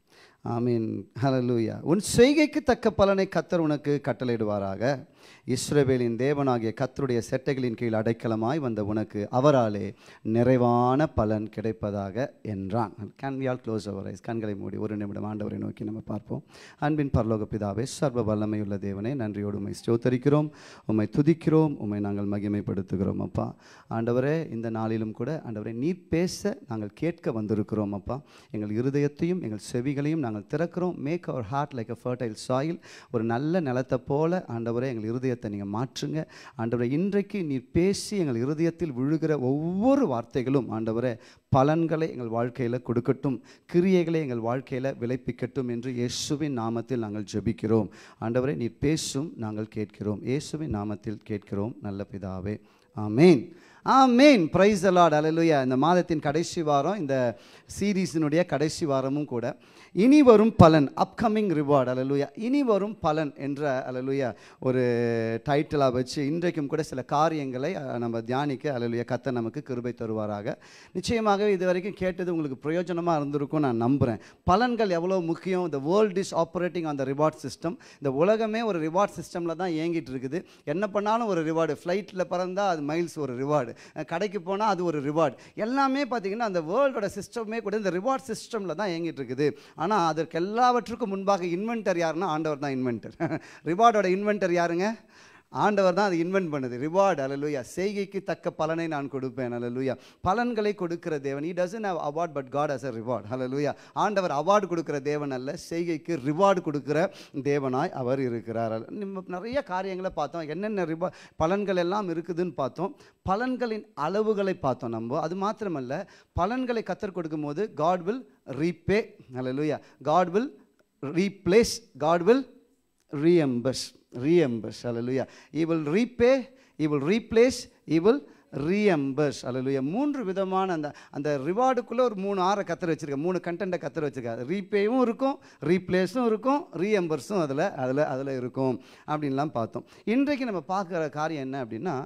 ஆமீன் ஹalleluya உன் செய்கைக்கு தக்க பலனை கத்தர் உனக்கு கட்டளையிடுவாராக இஸ்ரவேலின் தேவனாகிய கத்தருடைய செட்டைகளின் கீழ் அடைக்கலமாய் வந்த உனக்கு அவராலே நிறைவான பலன் கிடைப்பதாக என்றான் can we all close our eyes கண்களை மூடி ஒரு நிமிடம் ஆண்டவரை நோக்கி நம்ம பார்ப்போம் அன்பின் பரலோக பிதாவே சர்வ வல்லமையுள்ள தேவனே நன்றியோடு உம்மை ஸ்தோத்தரிக்கிறோம் உம்மை துதிக்கிறோம் உம்மை நாங்கள் மகிமைப்படுத்துகிறோம் அப்பா ஆண்டவரே இந்த நாளிலும் கூட ஆண்டவரே நீர் பேச நாங்கள் கேட்க வந்திருக்கிறோம் அப்பா எங்கள் இருதயத்தையும் எங்கள் செவிகளையும் நாங்கள் திறக்கிறோம் make our heart like a fertile soil ஒரு நல்ல நிலத்தை போல ஆண்டவரே எங்கள் இருதயத்தை நீங்கள் மாற்றுங்க ஆண்டவரே இன்றைக்கு நீர் பேசி எங்கள் இருதயத்தில் விழுகிற ஒவ்வொரு வார்த்தைகளும் ஆண்டவரே பலன்களை எங்கள் வாழ்க்கையில் கொடுக்கட்டும் கிரியைகளை எங்கள் வாழ்க்கையில் விளைப்பிக்கட்டும் என்று இயேசுவின் நாமத்தில் நாங்கள் ஜெபிக்கிறோம் ஆண்டவரே நீர் பேசும் நாங்கள் கேட்கிறோம் இயேசுவின் நாமத்தில் கேட்கிறோம் நல்ல பிதாவே ஆமேன் ஆமேன் பிரைஸ் அலாட் அலலுயா இந்த மாதத்தின் கடைசி வாரம் இந்த சீரீஸினுடைய கடைசி வாரமும் கூட இனி வரும் பலன் அப்கமிங் ரிவார்ட் அலலுயா இனி வரும் பலன் என்ற அலலுயா ஒரு டைட்டிலாக வச்சு இன்றைக்கும் கூட சில காரியங்களை அஹ், நம்ம தியானிக்க அலலுயா கத்த நமக்கு கிருபை தருவாராக நிச்சயமாக இது வரைக்கும் கேட்டது உங்களுக்கு பிரயோஜனமாக இருந்திருக்கும் நான் நம்புகிறேன் பலன்கள் எவ்வளோ முக்கியம் இந்த world is operating on the reward system இந்த உலகமே ஒரு ரிவார்ட் சிஸ்டமில் தான் இயங்கிட்டு இருக்குது என்ன பண்ணாலும் ஒரு ரிவார்டு ஃப்ளைட்டில் பறந்தால் அது மைல்ஸ் ஒரு ரிவார்டு கடைக்கு போனால் அது ஒரு ரிவார்டு எல்லாமே பார்த்தீங்கன்னா அந்த வேர்ல்டோட சிஸ்டமே கூட இந்த ரிவார்ட் சிஸ்டமில் தான் இயங்கிட்டு இருக்குது ஆனால் அதற்கு எல்லாவற்றுக்கும் முன்பாக இன்வென்டர் யாருன்னா ஆண்டவர் தான் இன்வென்டர் ரிவார்டோட இன்வென்டர் யாருங்க ஆண்டவர் தான் அது இன்வென்ட் பண்ணுது ரிவார்டு அலலுயா செய்கைக்கு தக்க பலனை நான் கொடுப்பேன் அலலுயா பலன்களை கொடுக்கிற தேவன் he doesn't have award but God as a reward ஹalleluya ஆண்டவர் அவார்டு கொடுக்கிற தேவன் அல்ல செய்கைக்கு ரிவார்டு கொடுக்கிற தேவனாய் அவர் இருக்கிறார் நம்ம நிறைய காரியங்களை பார்த்தோம் என்னென்ன ரிவா பலன்கள் எல்லாம் இருக்குதுன்னு பார்த்தோம் பலன்களின் அளவுகளை பார்த்தோம் நம்ம அது மாத்திரமல்ல பலன்களை கத்தர் கொடுக்கும்போது காட் வில் ரீபே ஹalleluya God will replace God will reimburse reimburse hallelujah he will repay he will replace he will reimburse hallelujah மூன்று விதமான அந்த அந்த ரிவார்டுக்குள்ளே ஒரு மூணு ஆறை கத்தர் வச்சிருக்காரு மூணு கண்டென்ட்டை கத்தர் வச்சிருக்காரு ரீபேவும் இருக்கும் ரீப்ளேஸும் இருக்கும் ரீஎம்பர்ஸும் அதில் அதில் அதில் இருக்கும் அப்படின்லாம் பார்த்தோம் இன்றைக்கு நம்ம பார்க்குற காரியம் என்ன அப்படின்னா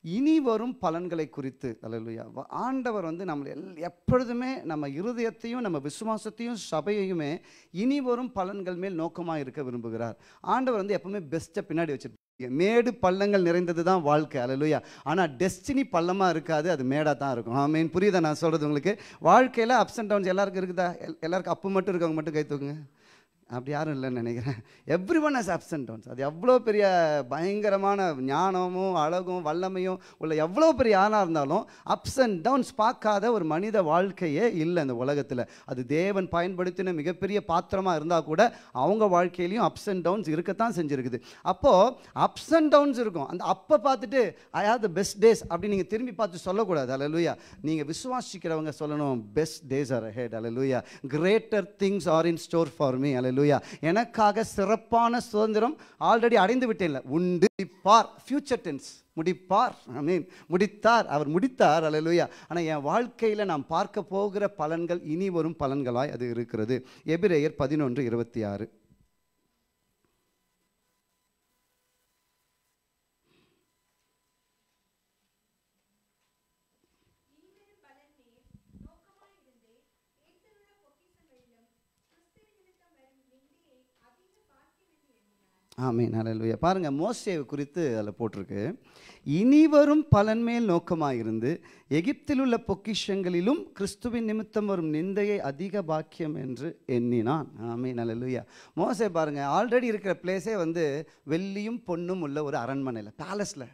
இனி வரும் பலன்களை குறித்து அல்லேலூயா வ- ஆண்டவர் வந்து நம்ம எல் எப்பொழுதுமே நம்ம இருதயத்தையும் நம்ம விசுவாசத்தையும் சபையையுமே இனி வரும் பலன்கள் மேல் நோக்கமாக இருக்க விரும்புகிறார் ஆண்டவர் வந்து எப்பவுமே பெஸ்ட்டை பின்னாடி வச்சிருப்பாங்க மேடு பள்ளங்கள் நிறைந்தது தான் வாழ்க்கை அல்லேலூயா ஆனால் டெஸ்டினி பள்ளமாக இருக்காது அது மேடாக தான் இருக்கும் ஆமீன் புரியுதா நான் சொல்கிறது உங்களுக்கு வாழ்க்கையில் அப்ஸ் அண்ட் டவுன்ஸ் எல்லாருக்கும் இருக்குதா எல்- எல்லாருக்கும் அப்பு மட்டும் இருக்கவங்க மட்டும் கை தூக்குங்க அப்படி யாரும் இல்லைன்னு நினைக்கிறேன் everyone has ups and downs அது எவ்வளோ பெரிய பயங்கரமான ஞானமும் அழகும் வல்லமையும் உள்ள எவ்வளோ பெரிய ஆளாக இருந்தாலும் அப்ஸ் அண்ட் டவுன்ஸ் பார்க்காத ஒரு மனித வாழ்க்கையே இல்லை இந்த உலகத்தில் அது தேவன் பயன்படுத்தின மிகப்பெரிய பாத்திரமாக இருந்தால் கூட அவங்க வாழ்க்கையிலையும் அப்ஸ் அண்ட் டவுன்ஸ் இருக்கத்தான் செஞ்சுருக்குது அப்போது அப்ஸ் அண்ட் டவுன்ஸ் இருக்கும் அந்த அப்போ பார்த்துட்டு I have the best days அப்படி நீங்கள் திரும்பி பார்த்து சொல்லக்கூடாது அல்லேலூயா நீங்கள் விசுவாசிக்கிறவங்க சொல்லணும் பெஸ்ட் டேஸ் ஆர் ஹெட் அல்லேலூயா greater things are in store for me அல்லேலூயா எனக்காக சிறப்பான சுதந்திரம் ஆல்ரெடி அடைந்து விட்டேன்ல உண்டு முடிப்பார் ஃபியூச்சர் டென்ஸ் முடிப்பார் ஐ மீன் முடித்தார் அவர் முடித்தார் அல்லேலூயா ஆனால் என் வாழ்க்கையில் நாம் பார்க்க போகிற பலன்கள் இனி வரும் பலன்களாய் அது இருக்கிறது எபிரேயர் பதினொன்று இருபத்தி ஆறு ஆமீன் ஹalleluya பாருங்க மோசேவை குறித்து அதில் போட்டிருக்கு இனி வரும் பலன் மேல் நோக்கமாக இருந்து எகிப்தில் உள்ள பொக்கிஷங்களிலும் கிறிஸ்துவின் நிமித்தம் வரும் நிந்தையை அதிக பாக்கியம் என்று எண்ணினான் ஆமீன் ஹalleluya மோசே பாருங்க ஆல்ரெடி இருக்கிற பிளேஸே வந்து வெள்ளியும் பொன்னும் உள்ள ஒரு அரண்மனையில் பேலஸில்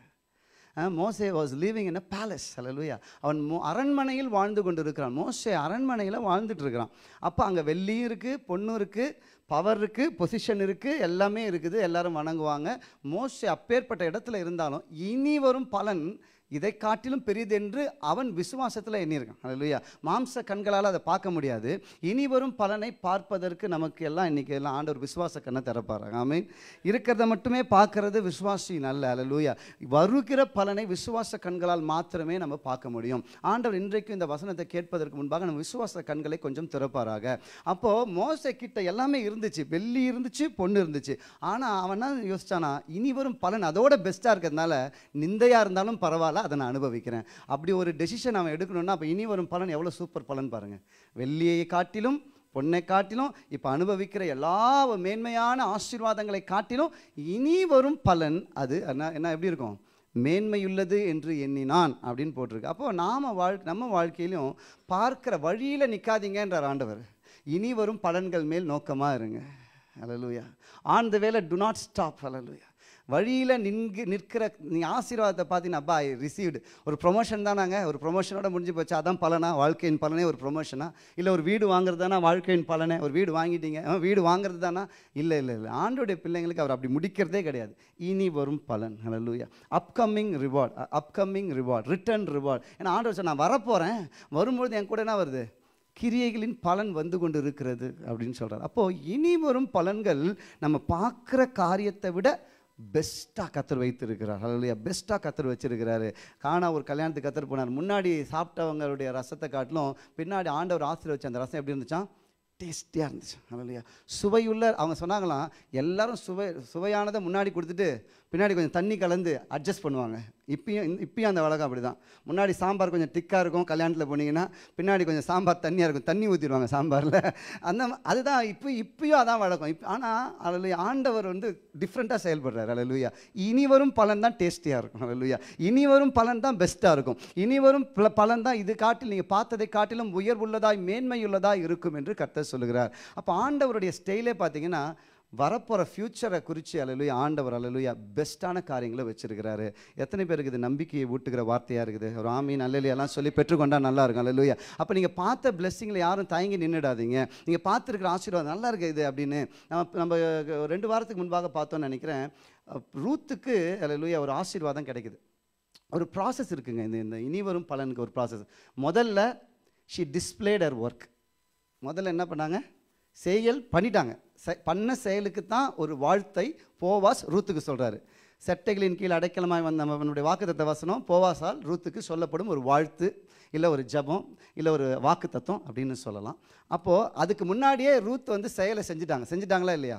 மோசே was living in a palace ஹalleluya அவன் மோ அரண்மனையில் வாழ்ந்து கொண்டு இருக்கிறான் மோசே அரண்மனையில் வாழ்ந்துட்டு இருக்கிறான் அப்போ அங்கே வெள்ளியும் இருக்குது பொண்ணும் இருக்குது பவர் இருக்குது பொசிஷன் இருக்குது எல்லாமே இருக்குது எல்லாரும் வணங்குவாங்க மோசே அப்பேற்பட்ட இடத்துல இருந்தாலும் இனி வரும் பலன் இதை காட்டிலும் பெரியது என்று அவன் விசுவாசத்தில் எண்ணியிருக்கான் ஹalleluya மாம்ச கண்களால் அதை பார்க்க முடியாது இனி வரும் பலனை பார்ப்பதற்கு நமக்கு எல்லாம் இன்னைக்கு எல்லாம் ஆண்டவர் விசுவாச கண்ணை திறப்பாரு ஆமீன் இருக்கிறத மட்டுமே பார்க்கறது விசுவாசி நல்ல ஹalleluya வருகிற பலனை விசுவாச கண்களால் மாத்திரமே நம்ம பார்க்க முடியும் ஆண்டவர் இன்றைக்கும் இந்த வசனத்தை கேட்பதற்கு முன்பாக நம்ம விசுவாச கண்களை கொஞ்சம் திறப்பாராக அப்போ மோசே கிட்ட எல்லாமே இருந்துச்சு வெள்ளி இருந்துச்சு பொண்ணு இருந்துச்சு ஆனால் அவன் என்ன யோசிச்சானா இனி வரும் பலன் அதோட பெஸ்ட்டாக இருக்கிறதுனால நிந்தையாக இருந்தாலும் பரவாயில்ல அதை நான் அனுபவிக்கிறேன் அப்படி ஒரு டெசிஷன் அவன் எடுக்கணும்னா அப்போ இனி வரும் பலன் எவ்வளோ சூப்பர் பலன் பாருங்க வெள்ளியை காட்டிலும் பொண்ணை காட்டிலும் இப்போ அனுபவிக்கிற எல்லா மேன்மையான ஆசீர்வாதங்களை காட்டிலும் இனி வரும் பலன் அது என்ன என்ன எப்படி இருக்கும் மேன்மையுள்ளது என்று எண்ணினான் அப்படின்னு போட்டிருக்கு அப்போ நாம வாழ் நம்ம வாழ்க்கையிலும் பார்க்கிற வழியில் நிற்காதீங்கன்றார் ஆண்டவர் இனி வரும் பலன்கள் மேல் நோக்கமாக இருங்க ஹalleluya ஆன் த வேலை டு நாட் ஸ்டாப் ஹalleluya வழியில் நின்கு நிற்கிற நீ ஆசீர்வாதத்தை பார்த்தீங்கன்னா அப்பா ஐ ரிசீவ்டு ஒரு ப்ரொமோஷன் தானாங்க ஒரு ப்ரொமோஷனோட முடிஞ்சு போச்சு அதான் பலனா வாழ்க்கையின் பலனே ஒரு ப்ரொமோஷனா இல்லை ஒரு வீடு வாங்குறது தானா வாழ்க்கையின் பலனே ஒரு வீடு வாங்கிட்டீங்க ஆ, வீடு வாங்குறது தானா இல்லை இல்லை இல்லை ஆண்டோடைய பிள்ளைங்களுக்கு அவர் அப்படி முடிக்கிறதே கிடையாது இனி வரும் பலன் ஹalleluya upcoming reward upcoming reward return reward ஏன்னா ஆண்டவர் சார் நான் வரப்போகிறேன் வரும்பொழுது என் கூட என்ன வருது கிரியைகளின் பலன் வந்து கொண்டு இருக்கிறது அப்படின்னு சொல்கிறார் அப்போது இனி வரும் பலன்கள் நம்ம பார்க்குற காரியத்தை விட பெஸ்ட்டாக கத்தர் வைத்திருக்கிறார் ஹalleluya பெஸ்ட்டாக கத்தர் வச்சிருக்கிறாரு காணா ஒரு கல்யாணத்துக்கு கத்தர் போனார் முன்னாடி சாப்பிட்டவங்களுடைய ரசத்தை காட்டிலும் பின்னாடி ஆண்டவர் ஆசிரியர் வச்ச அந்த ரசம் எப்படி இருந்துச்சாம் டேஸ்டியாக இருந்துச்சு ஹalleluya சுவையுள்ள அவங்க சொன்னாங்களாம் எல்லாரும் சுவை சுவையானதை முன்னாடி கொடுத்துட்டு பின்னாடி கொஞ்சம் தண்ணி கலந்து அட்ஜஸ்ட் பண்ணுவாங்க இப்பயும் இந்த- இப்பயும் அந்த வழக்கம் அப்படி தான் முன்னாடி சாம்பார் கொஞ்சம் திக்காக இருக்கும் கல்யாணத்தில் போனீங்கன்னா பின்னாடி கொஞ்சம் சாம்பார் தண்ணியாக இருக்கும் தண்ணி ஊற்றிடுவாங்க சாம்பாரில் அந்த மா- அதுதான் இப்போ இப்பயும் அதான் வழக்கம் இப்போ ஆனால் அதில் ஆண்டவர் வந்து டிஃப்ரெண்ட்டாக செயல்படுறாரு அலலுயா இனி வரும் பலன் தான் டேஸ்டியாக இருக்கும் அலலுயா இனி வரும் பலன் தான் பெஸ்ட்டாக இருக்கும் இனி வரும் பல- பலன் தான் இது காட்டில் நீங்கள் பார்த்ததை காட்டிலும் உயர்வுள்ளதாய் மேன்மையுள்ளதாய் இருக்கும் என்று கர்த்தர் சொல்லுகிறார் அப்போ ஆண்டவருடைய ஸ்டைலே பார்த்தீங்கன்னா வரப்போகிற ஃப்யூச்சரை குறித்து அலலுயா ஆண்டவர் அலலுயா பெஸ்ட்டான காரியங்களை வச்சிருக்கிறாரு எத்தனை பேருக்கு இது நம்பிக்கையை ஊட்டுகிற வார்த்தையாக இருக்குது ஒரு ஆமீன் அல்லையெல்லாம் சொல்லி பெற்றுக்கொண்டா நல்லா இருக்கும் அல்லலுயா அப்போ நீங்கள் பார்த்த பிளெஸ்ஸிங்கில் யாரும் தயங்கி நின்றுடாதீங்க நீங்கள் பார்த்துருக்கிற ஆசீர்வாதம் நல்லா இருக்கு இது அப்படின்னு நம்ம நம்ம ரெண்டு வாரத்துக்கு முன்பாக பார்த்தோம்னு நினைக்கிறேன் அஹ், ரூத்துக்கு அல்லலுயா ஒரு ஆசீர்வாதம் கிடைக்குது ஒரு ப்ராசஸ் இருக்குங்க இந்த இந்த இனி வரும் பலனுக்கு ஒரு ப்ராசஸ் முதல்ல ஷி டிஸ்பிளேட் her ஒர்க் முதல்ல என்ன பண்ணாங்க செயல் பண்ணிட்டாங்க செ- பண்ண செயலுக்கு தான் ஒரு வாழ்த்தை போவாஸ் ரூத்துக்கு சொல்றாரு செட்டைகளின் கீழ் அடைக்கலமாய் வந்த அவனுடைய வாக்குத்தத்த வசனம் போவாசால் ரூத்துக்கு சொல்லப்படும் ஒரு வாழ்த்து இல்லை ஒரு ஜெபம் இல்லை ஒரு வாக்குத்தத்தம் அப்படின்னு சொல்லலாம் அப்போது அதுக்கு முன்னாடியே ரூத் வந்து செயலை செஞ்சுட்டாங்க செஞ்சுட்டாங்களா இல்லையா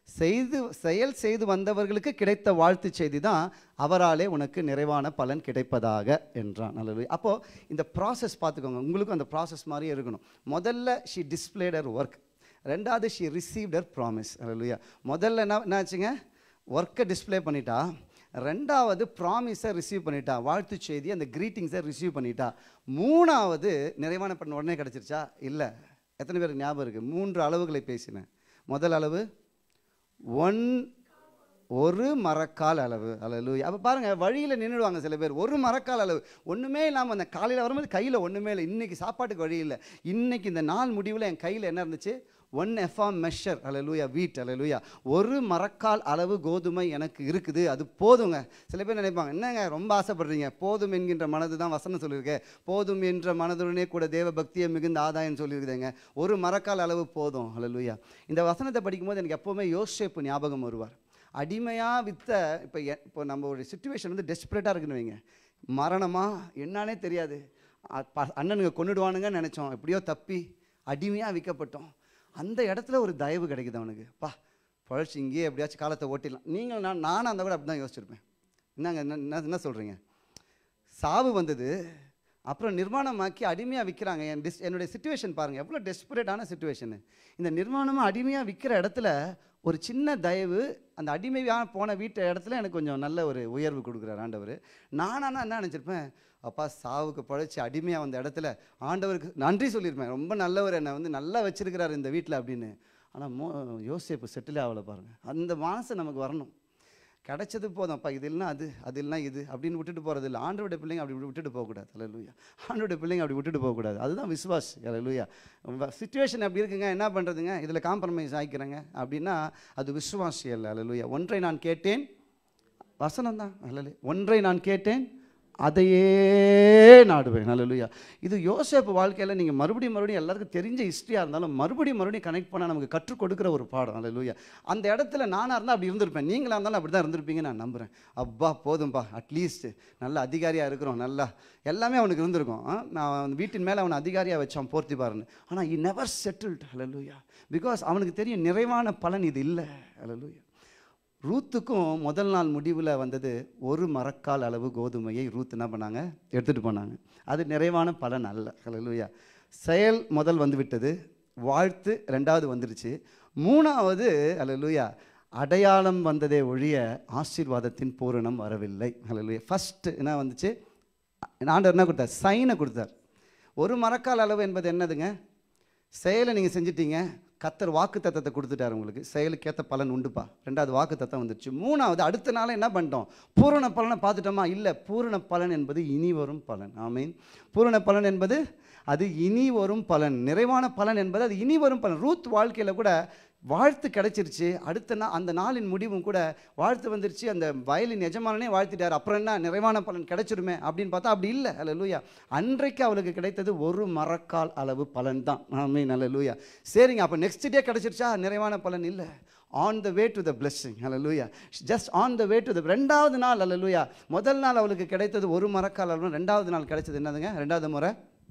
செய்து செயல் செய்து வந்தவர்களுக்கு கிடைத்த வாழ்த்து செய்தி தான் அவராலே உனக்கு நிறைவான பலன் கிடைப்பதாக என்றான் நல்லது அப்போது இந்த ப்ராசஸ் பார்த்துக்கோங்க உங்களுக்கும் அந்த ப்ராசஸ் மாதிரியே இருக்கணும் முதல்ல ஷி டிஸ்பிளேட் her ஒர்க் ரெண்டாவது ஷி ரிசீவ்ட் her ப்ராமிஸ் அல்லையா முதல்ல என்ன என்னாச்சுங்க ஒர்க்கை டிஸ்ப்ளே பண்ணிட்டா ரெண்டாவது ப்ராமிஸை ரிசீவ் பண்ணிட்டா வாழ்த்து செய்தி அந்த க்ரீட்டிங்ஸை ரிசீவ் பண்ணிட்டா மூணாவது நிறைவான பண்ண உடனே கிடச்சிருச்சா இல்லை எத்தனை பேருக்கு ஞாபகம் இருக்குது மூன்று அளவுகளை பேசினேன் முதல் அளவு ஒன் ஒரு மரக்கால் அளவு அளவு அப்போ பாருங்கள் வழியில் நின்றுடுவாங்க சில பேர் ஒரு மரக்கால் அளவு ஒன்றுமே இல்லாமல் அந்த காலையில் வரும்போது கையில் ஒன்றுமே இல்லை இன்றைக்கி சாப்பாட்டுக்கு வழி இல்லை இன்றைக்கி இந்த நாள் முடிவில் என் கையில் என்ன இருந்துச்சு ஒன் எஃப்ஆ மெஷர் அலலூயா வீட் அலலூயா ஒரு மரக்கால் அளவு கோதுமை எனக்கு இருக்குது அது போதுங்க சில பேர் நினைப்பாங்க என்னங்க ரொம்ப ஆசைப்படுறீங்க போதும் என்கின்ற மனது தான் வசனம் சொல்லியிருக்கேன் போதும் என்ற மனதுடனே கூட தேவ பக்தியை மிகுந்த ஆதாயம் சொல்லியிருக்குதுங்க ஒரு மரக்கால் அளவு போதும் அலலூயா இந்த வசனத்தை படிக்கும்போது எனக்கு எப்போவுமே யோசேப்பு ஞாபகம் வருவார் அடிமையாக வித்த இப்போ இப்போ நம்ம ஒரு சுச்சுவேஷன் வந்து டெஸ்பரேட்டாக இருக்குன்னு வைங்க மரணமா என்னன்னே தெரியாது அ- ப- அண்ணனுங்க கொன்னுடுவானுங்கன்னு நினச்சோம் எப்படியோ தப்பி அடிமையாக விற்கப்பட்டோம் அந்த இடத்துல ஒரு தயவு கிடைக்குது அவனுக்கு பா பழச்சு இங்கேயே எப்படியாச்சும் காலத்தை ஓட்டிடலாம் நீங்கள் நான் நானும் அந்த கூட அப்படி தான் யோசிச்சிருப்பேன் என்னங்க என்ன என்ன- என்ன சொல்கிறீங்க சாவு வந்தது அப்புறம் நிர்மாணமாக்கி அடிமையாக விற்கிறாங்க என் டிஸ் என்னுடைய சுச்சுவேஷன் பாருங்கள் எவ்வளோ டெஸ்பரேட்டான சுச்சுவேஷனு இந்த நிர்மாணமாக அடிமையாக விற்கிற இடத்துல ஒரு சின்ன தயவு அந்த அடிமையாக போன வீட்டு இடத்துல எனக்கு கொஞ்சம் நல்ல ஒரு உயர்வு கொடுக்குறார் ஆண்டவர் நானானா என்ன நினச்சிருப்பேன் அப்பா சாவுக்கு பழைச்சி அடிமையாக வந்த இடத்துல ஆண்டவருக்கு நன்றி சொல்லியிருப்பேன் ரொம்ப நல்லவர் என்னை வந்து நல்லா வச்சிருக்கிறார் இந்த வீட்டில் அப்படின்னு ஆனால் மோ யோசிப்பு செட்டில் ஆகலை பாருங்கள் அந்த மனசு நமக்கு வரணும் கிடைச்சது போதும் அப்பா இது இல்லைனா அது அது இல்லைனா இது அப்படின்னு விட்டுட்டு போகிறது இல்லை ஆண்டோட பிள்ளைங்க அப்படி விட்டுட்டு போகக்கூடாது அல்ல ஆண்டோட பிள்ளைங்க அப்படி விட்டுட்டு போகக்கூடாது அதுதான் விசுவாஸ் அல்ல சுச்சுவேஷன் அப்படி இருக்குங்க என்ன பண்ணுறதுங்க இதில் காம்ப்ரமைஸ் ஆகிக்கிறேங்க அப்படின்னா அது விசுவாசி அல்ல அல்ல ஒன்றை நான் கேட்டேன் வசனம் தான் அல்ல ஒன்றை நான் கேட்டேன் அதையே நாடுவேன் நல்லலுயா இது யோசேப்பு வாழ்க்கையில் நீங்கள் மறுபடியும் மறுபடியும் எல்லாருக்கும் தெரிஞ்ச ஹிஸ்ட்ரியாக இருந்தாலும் மறுபடியும் மறுபடியும் கனெக்ட் பண்ணால் நமக்கு கற்றுக் கொடுக்குற ஒரு பாடம் அல்லலுயா அந்த இடத்துல நானாக இருந்தால் அப்படி இருந்திருப்பேன் நீங்களாக இருந்தாலும் அப்படி தான் இருந்திருப்பீங்க நான் நம்புகிறேன் அப்பா போதும்பா அட்லீஸ்ட் நல்ல அதிகாரியாக இருக்கிறோம் நல்லா எல்லாமே அவனுக்கு இருந்திருக்கும் ஆ? நான் அவன் வீட்டின் மேலே அவனை அதிகாரியாக வச்சான் போர்த்தி பாருன்னு ஆனால் இ நெவர் செட்டில்ட் அல்லலுயா பிகாஸ் அவனுக்கு தெரியும் நிறைவான பலன் இது இல்லை அல்லலுயா ரூத்துக்கும் முதல் நாள் முடிவில் வந்தது ஒரு மரக்கால் அளவு கோதுமையை ரூத் என்ன பண்ணாங்க எடுத்துகிட்டு போனாங்க அது நிறைவான பலன் அல்ல ஹalleluya செயல் முதல் வந்து விட்டது வாழ்த்து ரெண்டாவது வந்துருச்சு மூணாவது ஹalleluya அடையாளம் வந்ததே ஒழிய ஆசீர்வாதத்தின் பூரணம் வரவில்லை ஹalleluya ஃபர்ஸ்ட் என்ன வந்துச்சு ஆண்டவர் என்ன கொடுத்தார் சைனை கொடுத்தார் ஒரு மரக்கால் அளவு என்பது என்னதுங்க செயலை நீங்கள் செஞ்சிட்டீங்க கத்தர் வாக்கு தத்தத்தை கொடுத்துட்டார் உங்களுக்கு செயலுக்கேற்ற பலன் உண்டுப்பா ரெண்டாவது வாக்கு தத்தம் வந்துருச்சு மூணாவது அடுத்த நாள் என்ன பண்ணிட்டோம் பூரண பலனை பார்த்துட்டோமா இல்லை பூரண பலன் என்பது இனி வரும் பலன் ஆமீன் பூரண பலன் என்பது அது இனி வரும் பலன் நிறைவான பலன் என்பது அது இனி வரும் பலன் ரூத் வாழ்க்கையில் கூட வாழ்த்து கிடைச்சிருச்சு அடுத்த நாள் அந்த நாளின் முடிவும் கூட வாழ்த்து வந்துருச்சு அந்த வயலின் எஜமானனே வாழ்த்திட்டார் அப்புறம் என்ன நிறைவான பலன் கிடைச்சிருமே அப்படின்னு பார்த்தா அப்படி இல்லை அல்ல லூயா அன்றைக்கு அவளுக்கு கிடைத்தது ஒரு மரக்கால் அளவு பலன் தான் ஆமே நல்ல லூயா சரிங்க அப்போ நெக்ஸ்ட் டே கிடைச்சிருச்சா நிறைவான பலன் இல்லை on the way to the blessing ஹalleluya just on the way to the ரெண்டாவது நாள் ஹalleluya முதல் நாள் அவளுக்கு கிடைத்தது ஒரு மரக்கால் அளவு ரெண்டாவது நாள் கிடைச்சது என்னதுங்க ரெண்டாவது முறை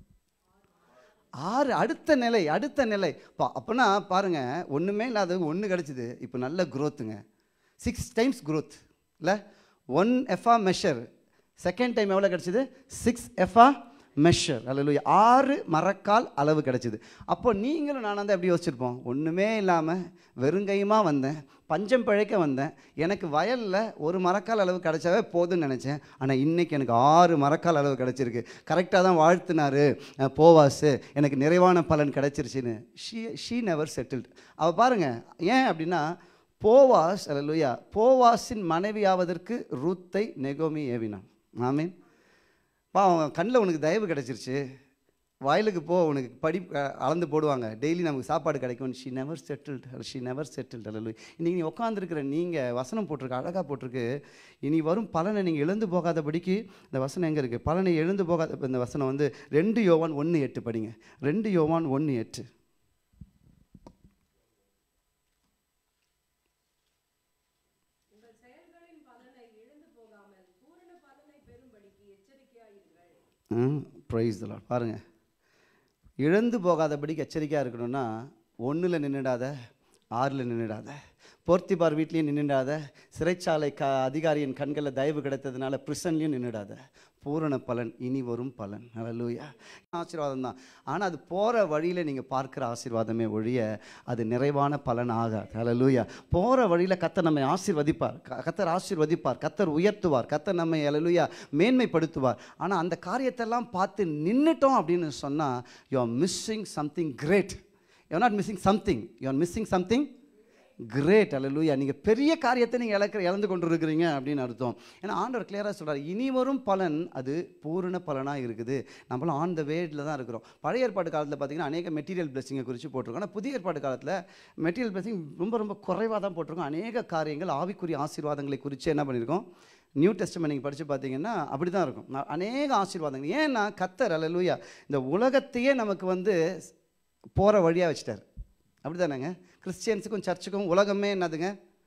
ஆறு அடுத்த நிலை அடுத்த நிலை பா அப்போனா பாருங்க ஒன்றுமே இல்லாத ஒன்று கிடச்சிது இப்போ நல்ல growthங்க சிக்ஸ் டைம்ஸ் growth இல்லை ஒன் எஃப்ஆ மெஷர் செகண்ட் டைம் எவ்வளோ கிடச்சிது சிக்ஸ் எஃப்ஆ மெஷர் அல்ல ஆறு மரக்கால் அளவு கிடச்சிது அப்போ நீங்களும் நான் வந்து எப்படி யோசிச்சிருப்போம் ஒன்றுமே இல்லாமல் வெறுங்கையுமா வந்தேன் பஞ்சம் பிழைக்க வந்தேன் எனக்கு வயலில் ஒரு மரக்கால் அளவு கிடைச்சாவே போதும்னு நினச்சேன் ஆனால் இன்னைக்கு எனக்கு ஆறு மரக்கால் அளவு கிடச்சிருக்கு கரெக்டாக தான் வாழ்த்துனாரு அஹ், போவாஸு எனக்கு நிறைவான பலன் கிடச்சிருச்சுன்னு ஷீ ஷீ நெவர் செட்டில்ட் அவள் பாருங்க ஏன் அப்படின்னா போவாஸ் அல்லையா போவாஸின் மனைவியாவதற்கு ரூத்தை நெகோமி ஏவினான் ஆமீன் பா அவன் கண்ணில் உனக்கு தயவு கிடச்சிருச்சு வயலுக்கு போ உனக்கு படி அஹ், அளந்து போடுவாங்க டெய்லி நமக்கு சாப்பாடு கிடைக்கும் she never settled she never settled அல்ல இன்றைக்கி நீ உட்காந்துருக்கிற நீங்கள் வசனம் போட்டிருக்கு அழகாக போட்டிருக்கு இனி வரும் பலனை நீங்கள் எழுந்து போகாதபடிக்கு இந்த வசனம் எங்கே இருக்குது பலனை எழுந்து போகாத இந்த வசனம் வந்து ரெண்டு யோவான் ஒன்று எட்டு படிங்க ரெண்டு யோவான் ஒன்று எட்டு ப்ரைஸ் தலாட் பாருங்கள் இழந்து போகாதபடிக்கு எச்சரிக்கையாக இருக்கணும்னா ஒன்றில் நின்றுடாத ஆறில் நின்றுடாத போர்த்திபார் வீட்லேயும் நின்றுடாத சிறைச்சாலை க அதிகாரியின் கண்களில் தயவு கிடைத்ததுனால பிரிசன்லையும் நின்றுடாத பூரண பலன் இனி வரும் பலன் ஹalleluya ஆசீர்வாதம் தான் ஆனால் அது போகிற வழியில் நீங்கள் பார்க்குற ஆசீர்வாதமே ஒழிய அது நிறைவான பலன் ஆகாது ஹalleluya போகிற வழியில் கத்தர் நம்மை ஆசீர்வதிப்பார் க- கத்தர் ஆசீர்வதிப்பார் கத்தர் உயர்த்துவார் கத்தர் நம்மை ஹalleluya மேன்மைப்படுத்துவார் ஆனால் அந்த காரியத்தெல்லாம் பார்த்து நின்னுட்டோம் அப்படின்னு சொன்னால் you are missing something great you not missing something you are missing something great அல்லூயா நீங்கள் பெரிய காரியத்தை நீங்கள் இழக்கிற இழந்து கொண்டு இருக்கிறீங்க அப்படின்னு அர்த்தம் ஏன்னா ஆண்டவர் கிளியராக சொல்றார் இனி வரும் பலன் அது பூரண பலனாக இருக்குது நம்மளும் ஆன் த வேடில் தான் இருக்கிறோம் பழைய ஏற்பாடு காலத்தில் பார்த்தீங்கன்னா அநேக மெட்டீரியல் பிளெஸிங்கை குறித்து போட்டிருக்கோம் ஆனால் புதிய ஏற்பாடு காலத்தில் மெட்டீரியல் பிளெஸிங் ரொம்ப ரொம்ப குறைவாக தான் போட்டிருக்கோம் அநேக காரியங்கள் ஆவிக்குரிய ஆசீர்வாதங்களை குறித்து என்ன பண்ணியிருக்கோம் நியூ டெஸ்டமெண்ட் நீங்கள் படித்து பார்த்தீங்கன்னா அப்படி தான் இருக்கும் நான் அநேக ஆசீர்வாதங்கள் ஏன்னா கத்தர் அல்லூயா இந்த உலகத்தையே நமக்கு வந்து போகிற வழியாக வச்சுட்டார் அப்படி தானேங்க கிறிஸ்டியன்ஸுக்கும் சர்ச்சுக்கும் உலகமே என்னதுங்க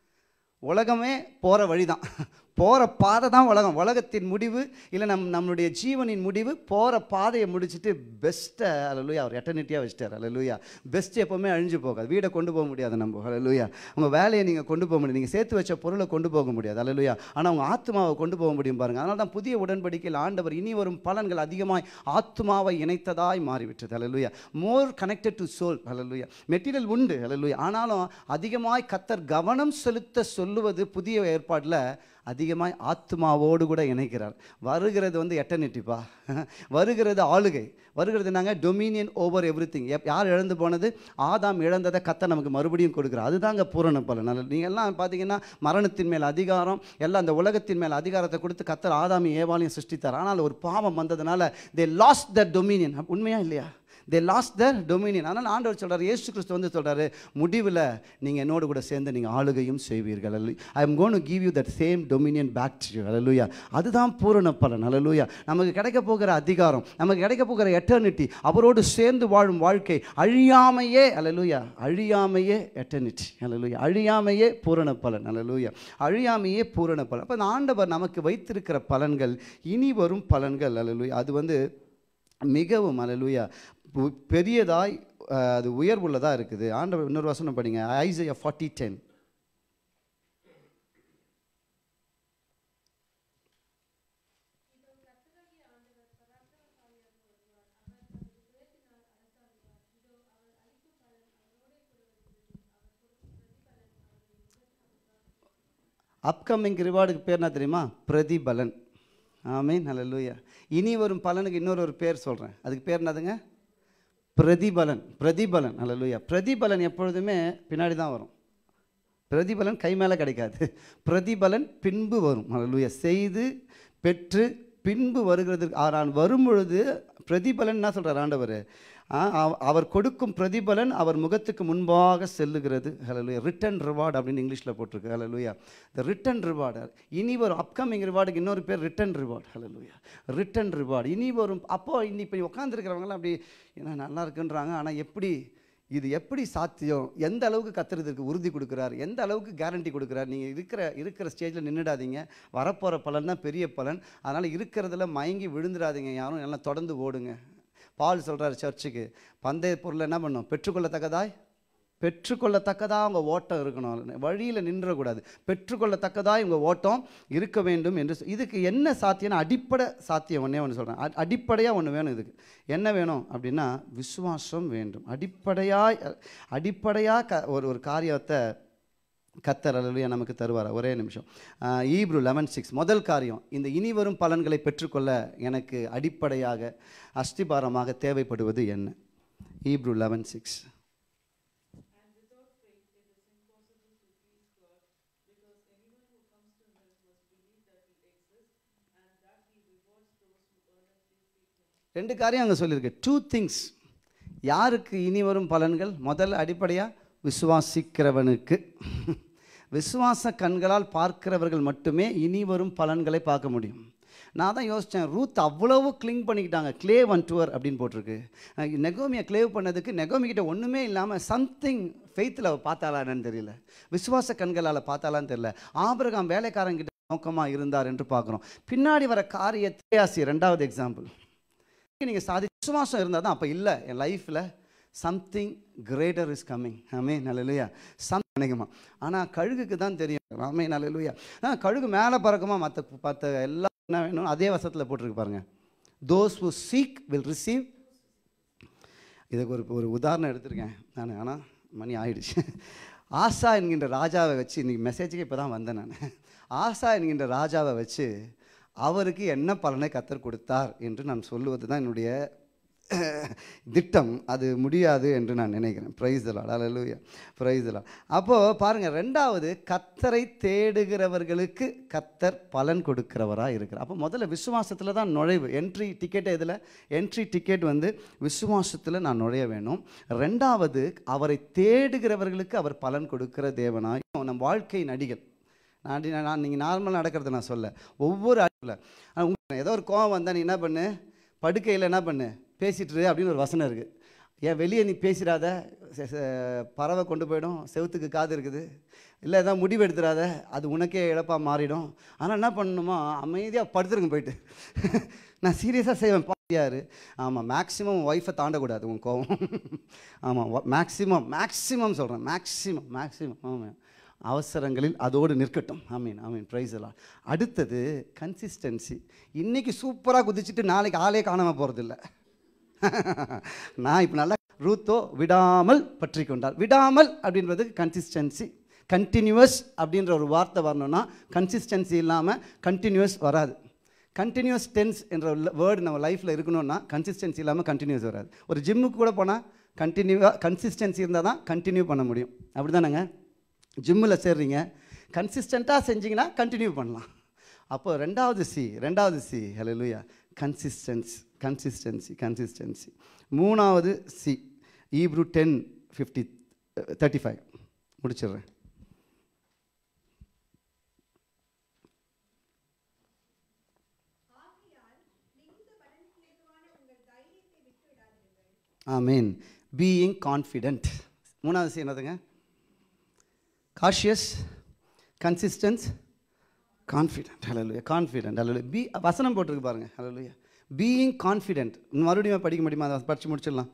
உலகமே போகிற வழி தான் போகிற பாதை தான் உலகம் உலகத்தின் முடிவு இல்லை நம் நம்மளுடைய ஜீவனின் முடிவு போகிற பாதையை முடிச்சுட்டு பெஸ்ட்டை அலலுயா அவர் எட்டர்னிட்டியாக வச்சிட்டார் அலலுயா பெஸ்ட் எப்போவுமே அழிஞ்சு போகாது வீடை கொண்டு போக முடியாது நம்ம அலலுயா உங்கள் வேலையை நீங்கள் கொண்டு போக முடியும் நீங்கள் சேர்த்து வச்ச பொருளை கொண்டு போக முடியாது அலலுயா ஆனால் உங்கள் ஆத்மாவை கொண்டு போக முடியும் பாருங்கள் அதனால தான் புதிய உடன்படிக்கையில் ஆண்டவர் இனி வரும் பலன்கள் அதிகமாய் ஆத்மாவை இணைத்ததாய் மாறிவிட்டது அலலுயா மோர் கனெக்டட் டு சோல் அலலுயா மெட்டீரியல் உண்டு அலலுயா ஆனாலும் அதிகமாய் கத்தர் கவனம் செலுத்த சொல்லுவது புதிய ஏற்பாட்டில் அதிகமாய் ஆத்மாவோடு கூட இணைக்கிறார் வருகிறது வந்து எட்டர்னிட்டிப்பா வருகிறது ஆளுகை வருகிறது நாங்கள் டொமினியன் ஓவர் எவ்ரி திங் யார் இழந்து போனது ஆதாம் இழந்ததை கத்த நமக்கு மறுபடியும் கொடுக்குறார் அதுதாங்க பூரண பலன் நல்ல நீங்கள் எல்லாம் பார்த்தீங்கன்னா மரணத்தின் மேல் அதிகாரம் எல்லாம் அந்த உலகத்தின் மேல் அதிகாரத்தை கொடுத்து கத்தர் ஆதாமி ஏவாளையும் சிருஷ்டித்தார் ஆனால் ஒரு பாவம் வந்ததுனால தே லாஸ்ட் த டொமினியன் உண்மையா இல்லையா தே லாஸ்ட் தர் டொமினியன் ஆனால் ஆண்டவர் சொல்றாரு இயேசு கிறிஸ்து வந்து சொல்றாரு முடிவில் நீங்கள் என்னோடு கூட சேர்ந்து நீங்கள் ஆளுகையும் செய்வீர்கள் அல்ல I am gone to give you that same dominion back to you அல்லூயா அதுதான் பூரண பலன் அல்லூயா நமக்கு கிடைக்க போகிற அதிகாரம் நமக்கு கிடைக்க போகிற எட்டர்னிட்டி அவரோடு சேர்ந்து வாழும் வாழ்க்கை அழியாமையே அல்லூயா அழியாமையே எட்டர்னிட்டி அல்லூயா அழியாமையே பூரண பலன் அல்லூயா அழியாமையே பூரண பலன் அப்போ இந்த ஆண்டவர் நமக்கு வைத்திருக்கிற பலன்கள் இனி வரும் பலன்கள் அல்லூயா அது வந்து மிகவும் அல்லூயா பெரியதாய் அஹ், அது உயர்வுள்ளதாக இருக்குது ஆண்டவர் இன்னொரு வசனம் படிங்க ஐசையா ஃபார்ட்டி டென் அப்கமிங் ரிவார்டுக்கு பேர் என்ன தெரியுமா பிரதிபலன் ஆமீன் ஹalleluya இனி வரும் பலனுக்கு இன்னொரு ஒரு பேர் சொல்கிறேன் அதுக்கு பேர் என்னதுங்க பிரதிபலன் பிரதிபலன் ஹalleluya பிரதிபலன் எப்பொழுதுமே பின்னாடி தான் வரும் பிரதிபலன் கை மேலே கிடைக்காது பிரதிபலன் பின்பு வரும் ஹalleluya செய்து பெற்று பின்பு வருகிறதுக்கு ஆ, நான் வரும் பொழுது பிரதிபலன் என்ன சொல்கிறார் ஆண்டவர் ஆ, அவ- அவர் கொடுக்கும் பிரதிபலன் அவர் முகத்துக்கு முன்பாக செல்லுகிறது ஹalleluya ரிட்டன் ரிவார்டு அப்படின்னு இங்கிலீஷில் போட்டிருக்கு ஹalleluya த ரிட்டன் ரிவார்டு இனி வரும் அப்கமிங் ரிவார்டுக்கு இன்னொரு பேர் ரிட்டன் ரிவார்டு ஹalleluya ரிட்டன் ரிவார்டு இனி வரும் அப்போ இன்னி இப்போ உட்காந்துருக்கிறவங்களாம் அப்படி என்ன நல்லா இருக்குன்றாங்க ஆனால் எப்படி இது எப்படி சாத்தியம் எந்த அளவுக்கு கத்துறதுக்கு உறுதி கொடுக்குறார் எந்த அளவுக்கு கேரண்டி கொடுக்குறார் நீங்கள் இருக்கிற இருக்கிற ஸ்டேஜில் நின்றுடாதீங்க வரப்போகிற பலன் தான் பெரிய பலன் அதனால் இருக்கிறதுல மயங்கி விழுந்துடாதீங்க யாரும் எல்லாம் தொடர்ந்து ஓடுங்க பால் சொல்கிறார் சர்ச்சுக்கு பந்தய பொருள் என்ன பண்ணும் பெற்றுக்கொள்ளத்தக்கதாய் பெற்றுக்கொள்ளத்தக்கதா அவங்க ஓட்டம் இருக்கணும் வழியில் நின்றக்கூடாது பெற்றுக்கொள்ளத்தக்கதா இவங்க ஓட்டம் இருக்க வேண்டும் என்று சொ- இதுக்கு என்ன சாத்தியம்னா அடிப்படை சாத்தியம் ஒன்றே ஒன்று சொல்கிறேன் அடிப்படையாக ஒன்று வேணும் இதுக்கு என்ன வேணும் அப்படின்னா விசுவாசம் வேண்டும் அடிப்படையாக அடிப்படையாக க ஒரு ஒரு காரியத்தை கத்தர் அல்லையா நமக்கு தருவார் ஒரே நிமிஷம் ஈப்ரு லெவன் சிக்ஸ் முதல் காரியம் இந்த இனி வரும் பலன்களை பெற்றுக்கொள்ள எனக்கு அடிப்படையாக அஸ்திபாரமாக தேவைப்படுவது என்ன ஈப்ரு லெவன் சிக்ஸ் ரெண்டு காரியம் அங்கே சொல்லியிருக்கு டூ திங்ஸ் யாருக்கு இனி வரும் பலன்கள் முதல் அடிப்படையாக விசுவாசிக்கிறவனுக்கு விசுவாச கண்களால் பார்க்கிறவர்கள் மட்டுமே இனி வரும் பலன்களை பார்க்க முடியும் நான் தான் யோசித்தேன் ரூத் அவ்வளவு கிளிங் பண்ணிக்கிட்டாங்க கிளேவ் அண்ட் டுவர் அப்படின்னு போட்டிருக்கு அஹ் நெகோமியை கிளேவ் பண்ணதுக்கு நெகோமி கிட்ட ஒன்றுமே இல்லாமல் சம்திங் ஃபெய்த்தில் அவள் பார்த்தாளான்னு தெரியல விசுவாச கண்களால் பார்த்தாலான்னு தெரியல ஆபிரகாம் வேலைக்காரங்கிட்ட நோக்கமாக இருந்தார் என்று பார்க்குறோம் பின்னாடி வர காரியத்தை ஆசி ரெண்டாவது எக்ஸாம்பிள் நீங்கள் சாதி விசுவாசம் இருந்தால் தான் அப்போ இல்லை என் லைஃப்பில் சம்திங் கிரேட்டர் இஸ் கம்மிங் ஆமே நல்லலையா சம் நினைக்குமா ஆனால் கழுகுக்கு தான் தெரியும் ஆமே நல்லலையா ஆ கழுகு மேலே பறக்குமா மற்ற மற்ற எல்லாம் என்ன வேணும் அதே வசத்தில் போட்டிருக்கு பாருங்க those who seek will receive இதுக்கு ஒரு ஒரு உதாரணம் எடுத்திருக்கேன் நான் ஆனால் மணி ஆயிடுச்சு ஆசா என்கின்ற ராஜாவை வச்சு இன்றைக்கி மெசேஜுக்கு இப்போ தான் வந்தேன் நான் ஆசா என்கின்ற ராஜாவை வச்சு அவருக்கு என்ன பலனை கத்தர் கொடுத்தார் என்று நான் சொல்லுவது தான் என்னுடைய திட்டம் அது முடியாது என்று நான் நினைக்கிறேன் ப்ரைஸ் தலாட் அலலூயா ப்ரைஸ் தலாட் அப்போது பாருங்கள் ரெண்டாவது கத்தரை தேடுகிறவர்களுக்கு கத்தர் பலன் கொடுக்கிறவராக இருக்கிறார் அப்போ முதல்ல விசுவாசத்தில் தான் நுழைவு என்ட்ரி டிக்கெட் இதில் என்ட்ரி டிக்கெட் வந்து விசுவாசத்தில் நான் நுழைய வேணும் ரெண்டாவது அவரை தேடுகிறவர்களுக்கு அவர் பலன் கொடுக்கிற தேவனாய் நம் வாழ்க்கை நடிகள் நான் நான் நீங்கள் நார்மலாக நடக்கிறத நான் சொல்ல ஒவ்வொரு அடியில் ஆனால் ஏதோ ஒரு கோவம் வந்தால் நீ என்ன பண்ணு படுக்கையில் என்ன பண்ணு பேசிட்டு இரு அப்படின்னு ஒரு வசனம் இருக்குது ஏன் வெளியே நீ பேசிடாத செ- செ- பறவை கொண்டு போயிடும் செவுத்துக்கு காது இருக்குது இல்லை ஏதாவது முடிவு எடுத்துடாத அது உனக்கே இழப்பாக மாறிடும் ஆனால் என்ன பண்ணணுமா அமைதியாக படுத்துருங்க போயிட்டு நான் சீரியஸாக செய்வேன் பாத்தியாரு ஆமாம் மேக்ஸிமம் ஒய்ஃபை தாண்டக்கூடாது உன் கோவம் ஆமாம் மேக்ஸிமம் மேக்ஸிமம் சொல்கிறேன் மேக்ஸிமம் மேக்ஸிமம் ஆமாம் அவசரங்களில் அதோடு நிற்கட்டும் ஆமீன் ஆமீன் ப்ரைஸ் எல்லாம் அடுத்தது கன்சிஸ்டன்சி இன்னைக்கு சூப்பராக குதிச்சுட்டு நாளைக்கு ஆளே காணாமல் போகிறதில்ல நான் இப்போ நல்லா ரூத்தோ விடாமல் பற்றி கொண்டார் விடாமல் அப்படின்றது கன்சிஸ்டன்சி கண்டினியூவஸ் அப்படின்ற ஒரு வார்த்தை வரணும்னா கன்சிஸ்டன்சி இல்லாமல் கண்டினியூவஸ் வராது கண்டினியூஸ் டென்ஸ் என்ற வேர்டு நம்ம லைஃப்பில் இருக்கணும்னா கன்சிஸ்டன்சி இல்லாமல் கண்டினியூஸ் வராது ஒரு ஜிம்முக்கு கூட போனால் கண்டினியூவாக கன்சிஸ்டன்சி இருந்தால் தான் கண்டினியூ பண்ண முடியும் அப்படி தானேங்க ஜிம்மில் சேர்றீங்க கன்சிஸ்டண்ட்டாக செஞ்சீங்கன்னா கண்டினியூ பண்ணலாம் அப்போ ரெண்டாவது சி ரெண்டாவது சி ஹalleluya கன்சிஸ்டன்ஸ் கன்சிஸ்டன்சி கன்சிஸ்டன்சி மூணாவது C Hebrew ten fifty thirty five முடிச்சிடுறேன் ஆமீன் பீயிங் கான்ஃபிடென்ட் மூணாவது சி என்னதுங்க காஷியஸ் கன்சிஸ்டன்ஸ் கான்ஃபிடென்ட் ஹalleluya கான்ஃபிடென்ட் ஹalleluya பி வசனம் போட்டிருக்கு பாருங்க ஹalleluya பீயிங் கான்ஃபிடென்ட் மறுபடியும் படிக்க முடியுமா அதை படித்து முடிச்சிடலாம்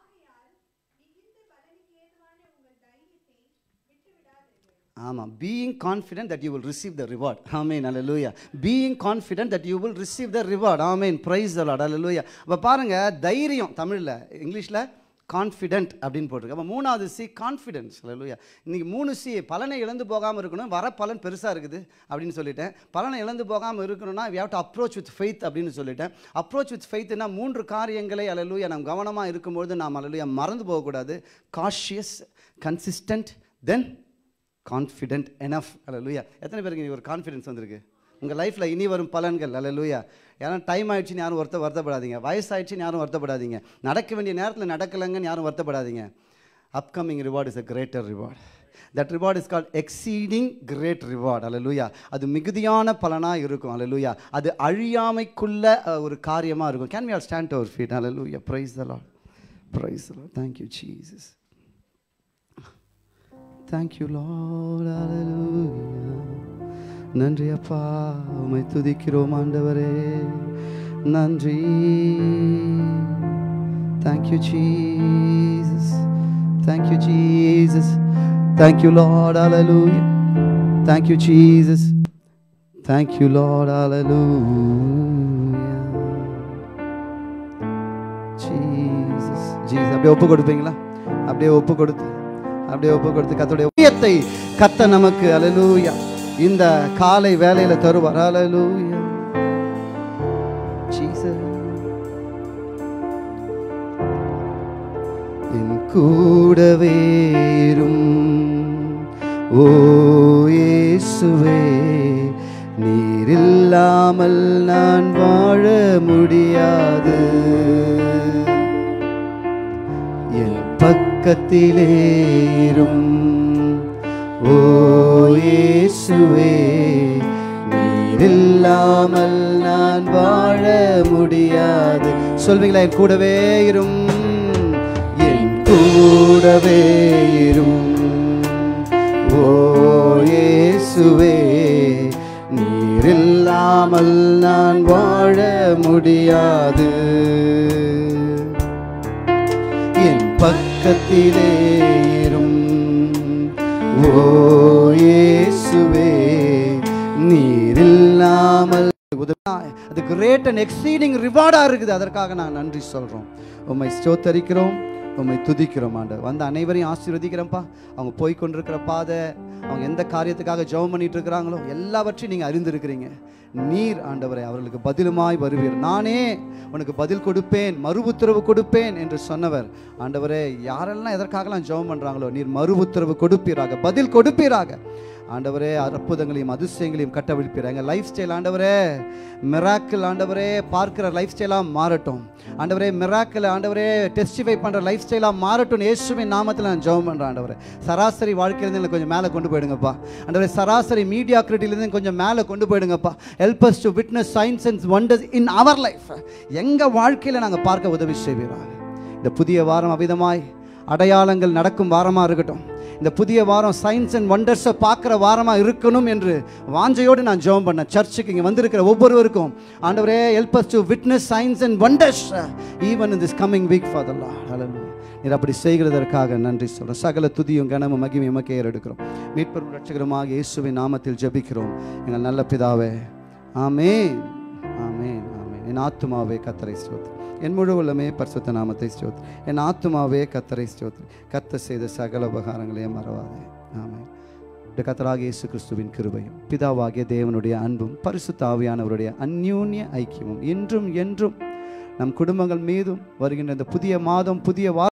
ஆமாம் being confident that you will receive the reward ஆமேன் அல்லூயா being confident that you will receive the reward ஆமேன் ப்ரைஸ் அலாட் அல்லூயா அப்போ பாருங்கள் தைரியம் தமிழில் இங்கிலீஷில் கான்ஃபிடென்ட் அப்படின்னு போட்டிருக்கு அப்போ மூணாவது சி கான்ஃபிடென்ஸ் அல்லூயா இன்றைக்கி மூணு சி பலனை இழந்து போகாமல் இருக்கணும் வர பலன் பெருசாக இருக்குது அப்படின்னு சொல்லிட்டேன் பலனை இழந்து போகாமல் இருக்கணும்னா we have to approach with faith அப்படின்னு சொல்லிட்டேன் அப்ரோச் வித் ஃபெய்த்னா மூன்று காரியங்களை அல்லூயா நாம் கவனமாக இருக்கும்பொழுது நாம் அல்லூயா மறந்து போகக்கூடாது cautious consistent then confident enough அல்ல எத்தனை பேருக்கு இனி ஒரு கான்ஃபிடென்ஸ் வந்திருக்கு உங்கள் லைஃப்பில் இனி வரும் பலன்கள் அல்ல லூயா ஏன்னா டைம் ஆயிடுச்சுன்னு யாரும் வருத்த வருத்தப்படாதீங்க வயசாயிடுச்சுன்னு யாரும் வருத்தப்படாதீங்க நடக்க வேண்டிய நேரத்தில் நடக்கலைங்கன்னு யாரும் வருத்தப்படாதீங்க upcoming reward is a greater reward that reward is called exceeding great reward அல்ல அது மிகுதியான பலனாக இருக்கும் அல்ல அது அழியாமைக்குள்ள அஹ், ஒரு காரியமாக இருக்கும் can we all stand our feet அல்ல லூயா praise the Lord praise the Lord thank you Jesus thank you Lord ஹalleluya நன்றி அப்பா உம்மை துதிக்கிறோம் ஆண்டவரே நன்றி thank you Jesus thank you Jesus thank you Lord ஹalleluya தேங்க்யூ ஜீசஸ் தேங்க்யூ லார்ட் ஹalleluya ஜீசஸ் ஜீசஸ் அப்படியே ஒப்பு கொடுப்பீங்களா அப்படியே ஒப்பு கொடுத்து அப்படியே ஒப்பு கொடுத்து கத்தோடைய ஊழியத்தை கத்த நமக்கு அலலூயா இந்த காலை வேலையில தருவார் அலலூயா ஜீசஸ் என் கூடவே இரும் ஓ இயேசுவே நீர் இல்லாமல் நான் வாழ முடியாது என் பக்கத்திலே இரும் ஓ இயேசுவே நீர் இல்லாமல் நான் வாழ முடியாது சொல்வீங்களா என் கூடவே இரும் என் கூடவே இரும் ஓ இயேசுவே நீர் இல்லாமல் நான் வாழ முடியாது என் பக்க பக்கத்திலே இரும் ஓ இயேசுவே நீர் இல்லாமல் உதவி- அது கிரேட் அண்ட் எக்ஸீடிங் ரிவார்டா இருக்குது அதற்காக நான் நன்றி சொல்றோம் உம்மை ஸ்தோத்தரிக்கிறோம் உம்மை துதிக்கிறோம் ஆண்டவர் வந்த அனைவரையும் ஆசீர்வதிக்கிறோம்ப்பா அவங்க போய் கொண்டிருக்கிற பாதை அவங்க எந்த காரியத்துக்காக ஜெபம் பண்ணிட்டு இருக்கிறாங்களோ எல்லாவற்றையும் நீங்க அறிந்திருக்கிறீங்க நீர் ஆண்டவரை அவர்களுக்கு பதிலுமாய் வருவீர் நானே உனக்கு பதில் கொடுப்பேன் மறு உத்தரவு கொடுப்பேன் என்று சொன்னவர் ஆண்டவரே யாரெல்லாம் எதற்காகலாம் ஜெபம் பண்றாங்களோ நீர் மறு உத்தரவு கொடுப்பீராக பதில் கொடுப்பீராக ஆண்டவரே அற்புதங்களையும் அதிசயங்களையும் கட்டவிழ்ப்பீர் எங்கள் லைஃப் ஸ்டைல் ஆண்டவரே மிராக்கிள் ஆண்டவரே பார்க்கிற லைஃப் ஸ்டைலாக மாறட்டும் ஆண்டவரே மிராக்கிள் ஆண்டவரே டெஸ்டிஃபை பண்ணுற லைஃப் ஸ்டைலாக மாறட்டும் இயேசுவின் நாமத்தில் நான் ஜெபம் பண்ணுறேன் ஆண்டவரே சராசரி வாழ்க்கையிலேருந்து எனக்கு கொஞ்சம் மேலே கொண்டு போயிடுங்கப்பா ஆண்டவரே சராசரி மீடியா கிரிட்டிலேருந்து கொஞ்சம் மேலே கொண்டு போயிடுங்கப்பா help us to witness signs and wonders in our life எங்கள் வாழ்க்கையில் நாங்கள் பார்க்க உதவி செய்வீராக இந்த புதிய வாரம் அவிதமாய் அடையாளங்கள் நடக்கும் வாரமாக இருக்கட்டும் இந்த புதிய வாரம் சயின்ஸ் அண்ட் வண்டர்ஸை பார்க்குற வாரமாக இருக்கணும் என்று வாஞ்சையோடு நான் ஜெபம் பண்ணேன் சர்ச்சுக்கு இங்கே வந்திருக்கிற ஒவ்வொருவருக்கும் ஆண்டவரே help us to witness signs and wonders even in this coming week for the Lord hallelujah நீர் அப்படி செய்கிறதற்காக நன்றி சொல்கிறோம் சகல துதியும் கனமும் மகிமையும் உமக்கே எடுக்கிறோம் மீட்பரும் ரட்சகருமாக இயேசுவின் நாமத்தில் ஜெபிக்கிறோம் எங்கள் நல்ல பிதாவே ஆமென் ஆமென் ஆமென் என் ஆத்துமாவே கத்தரை ஸ்தோத்திரம் என் முழு உள்ளமே பரிசுத்த நாமத்தை ஸ்தோத்திரம் என் ஆத்துமாவே கத்தரை ஸ்தோத்திரம் கத்த செய்த சகல உபகாரங்களையும் மறவாதே ஆமென் இந்த கத்தராக இயேசு கிறிஸ்துவின் கிருபையும் பிதாவாகிய தேவனுடைய அன்பும் பரிசுத்த ஆவியானவருடைய அந்யூன்ய ஐக்கியமும் இன்றும் என்றும் நம் குடும்பங்கள் மீதும் வருகின்ற இந்த புதிய மாதம் புதிய வார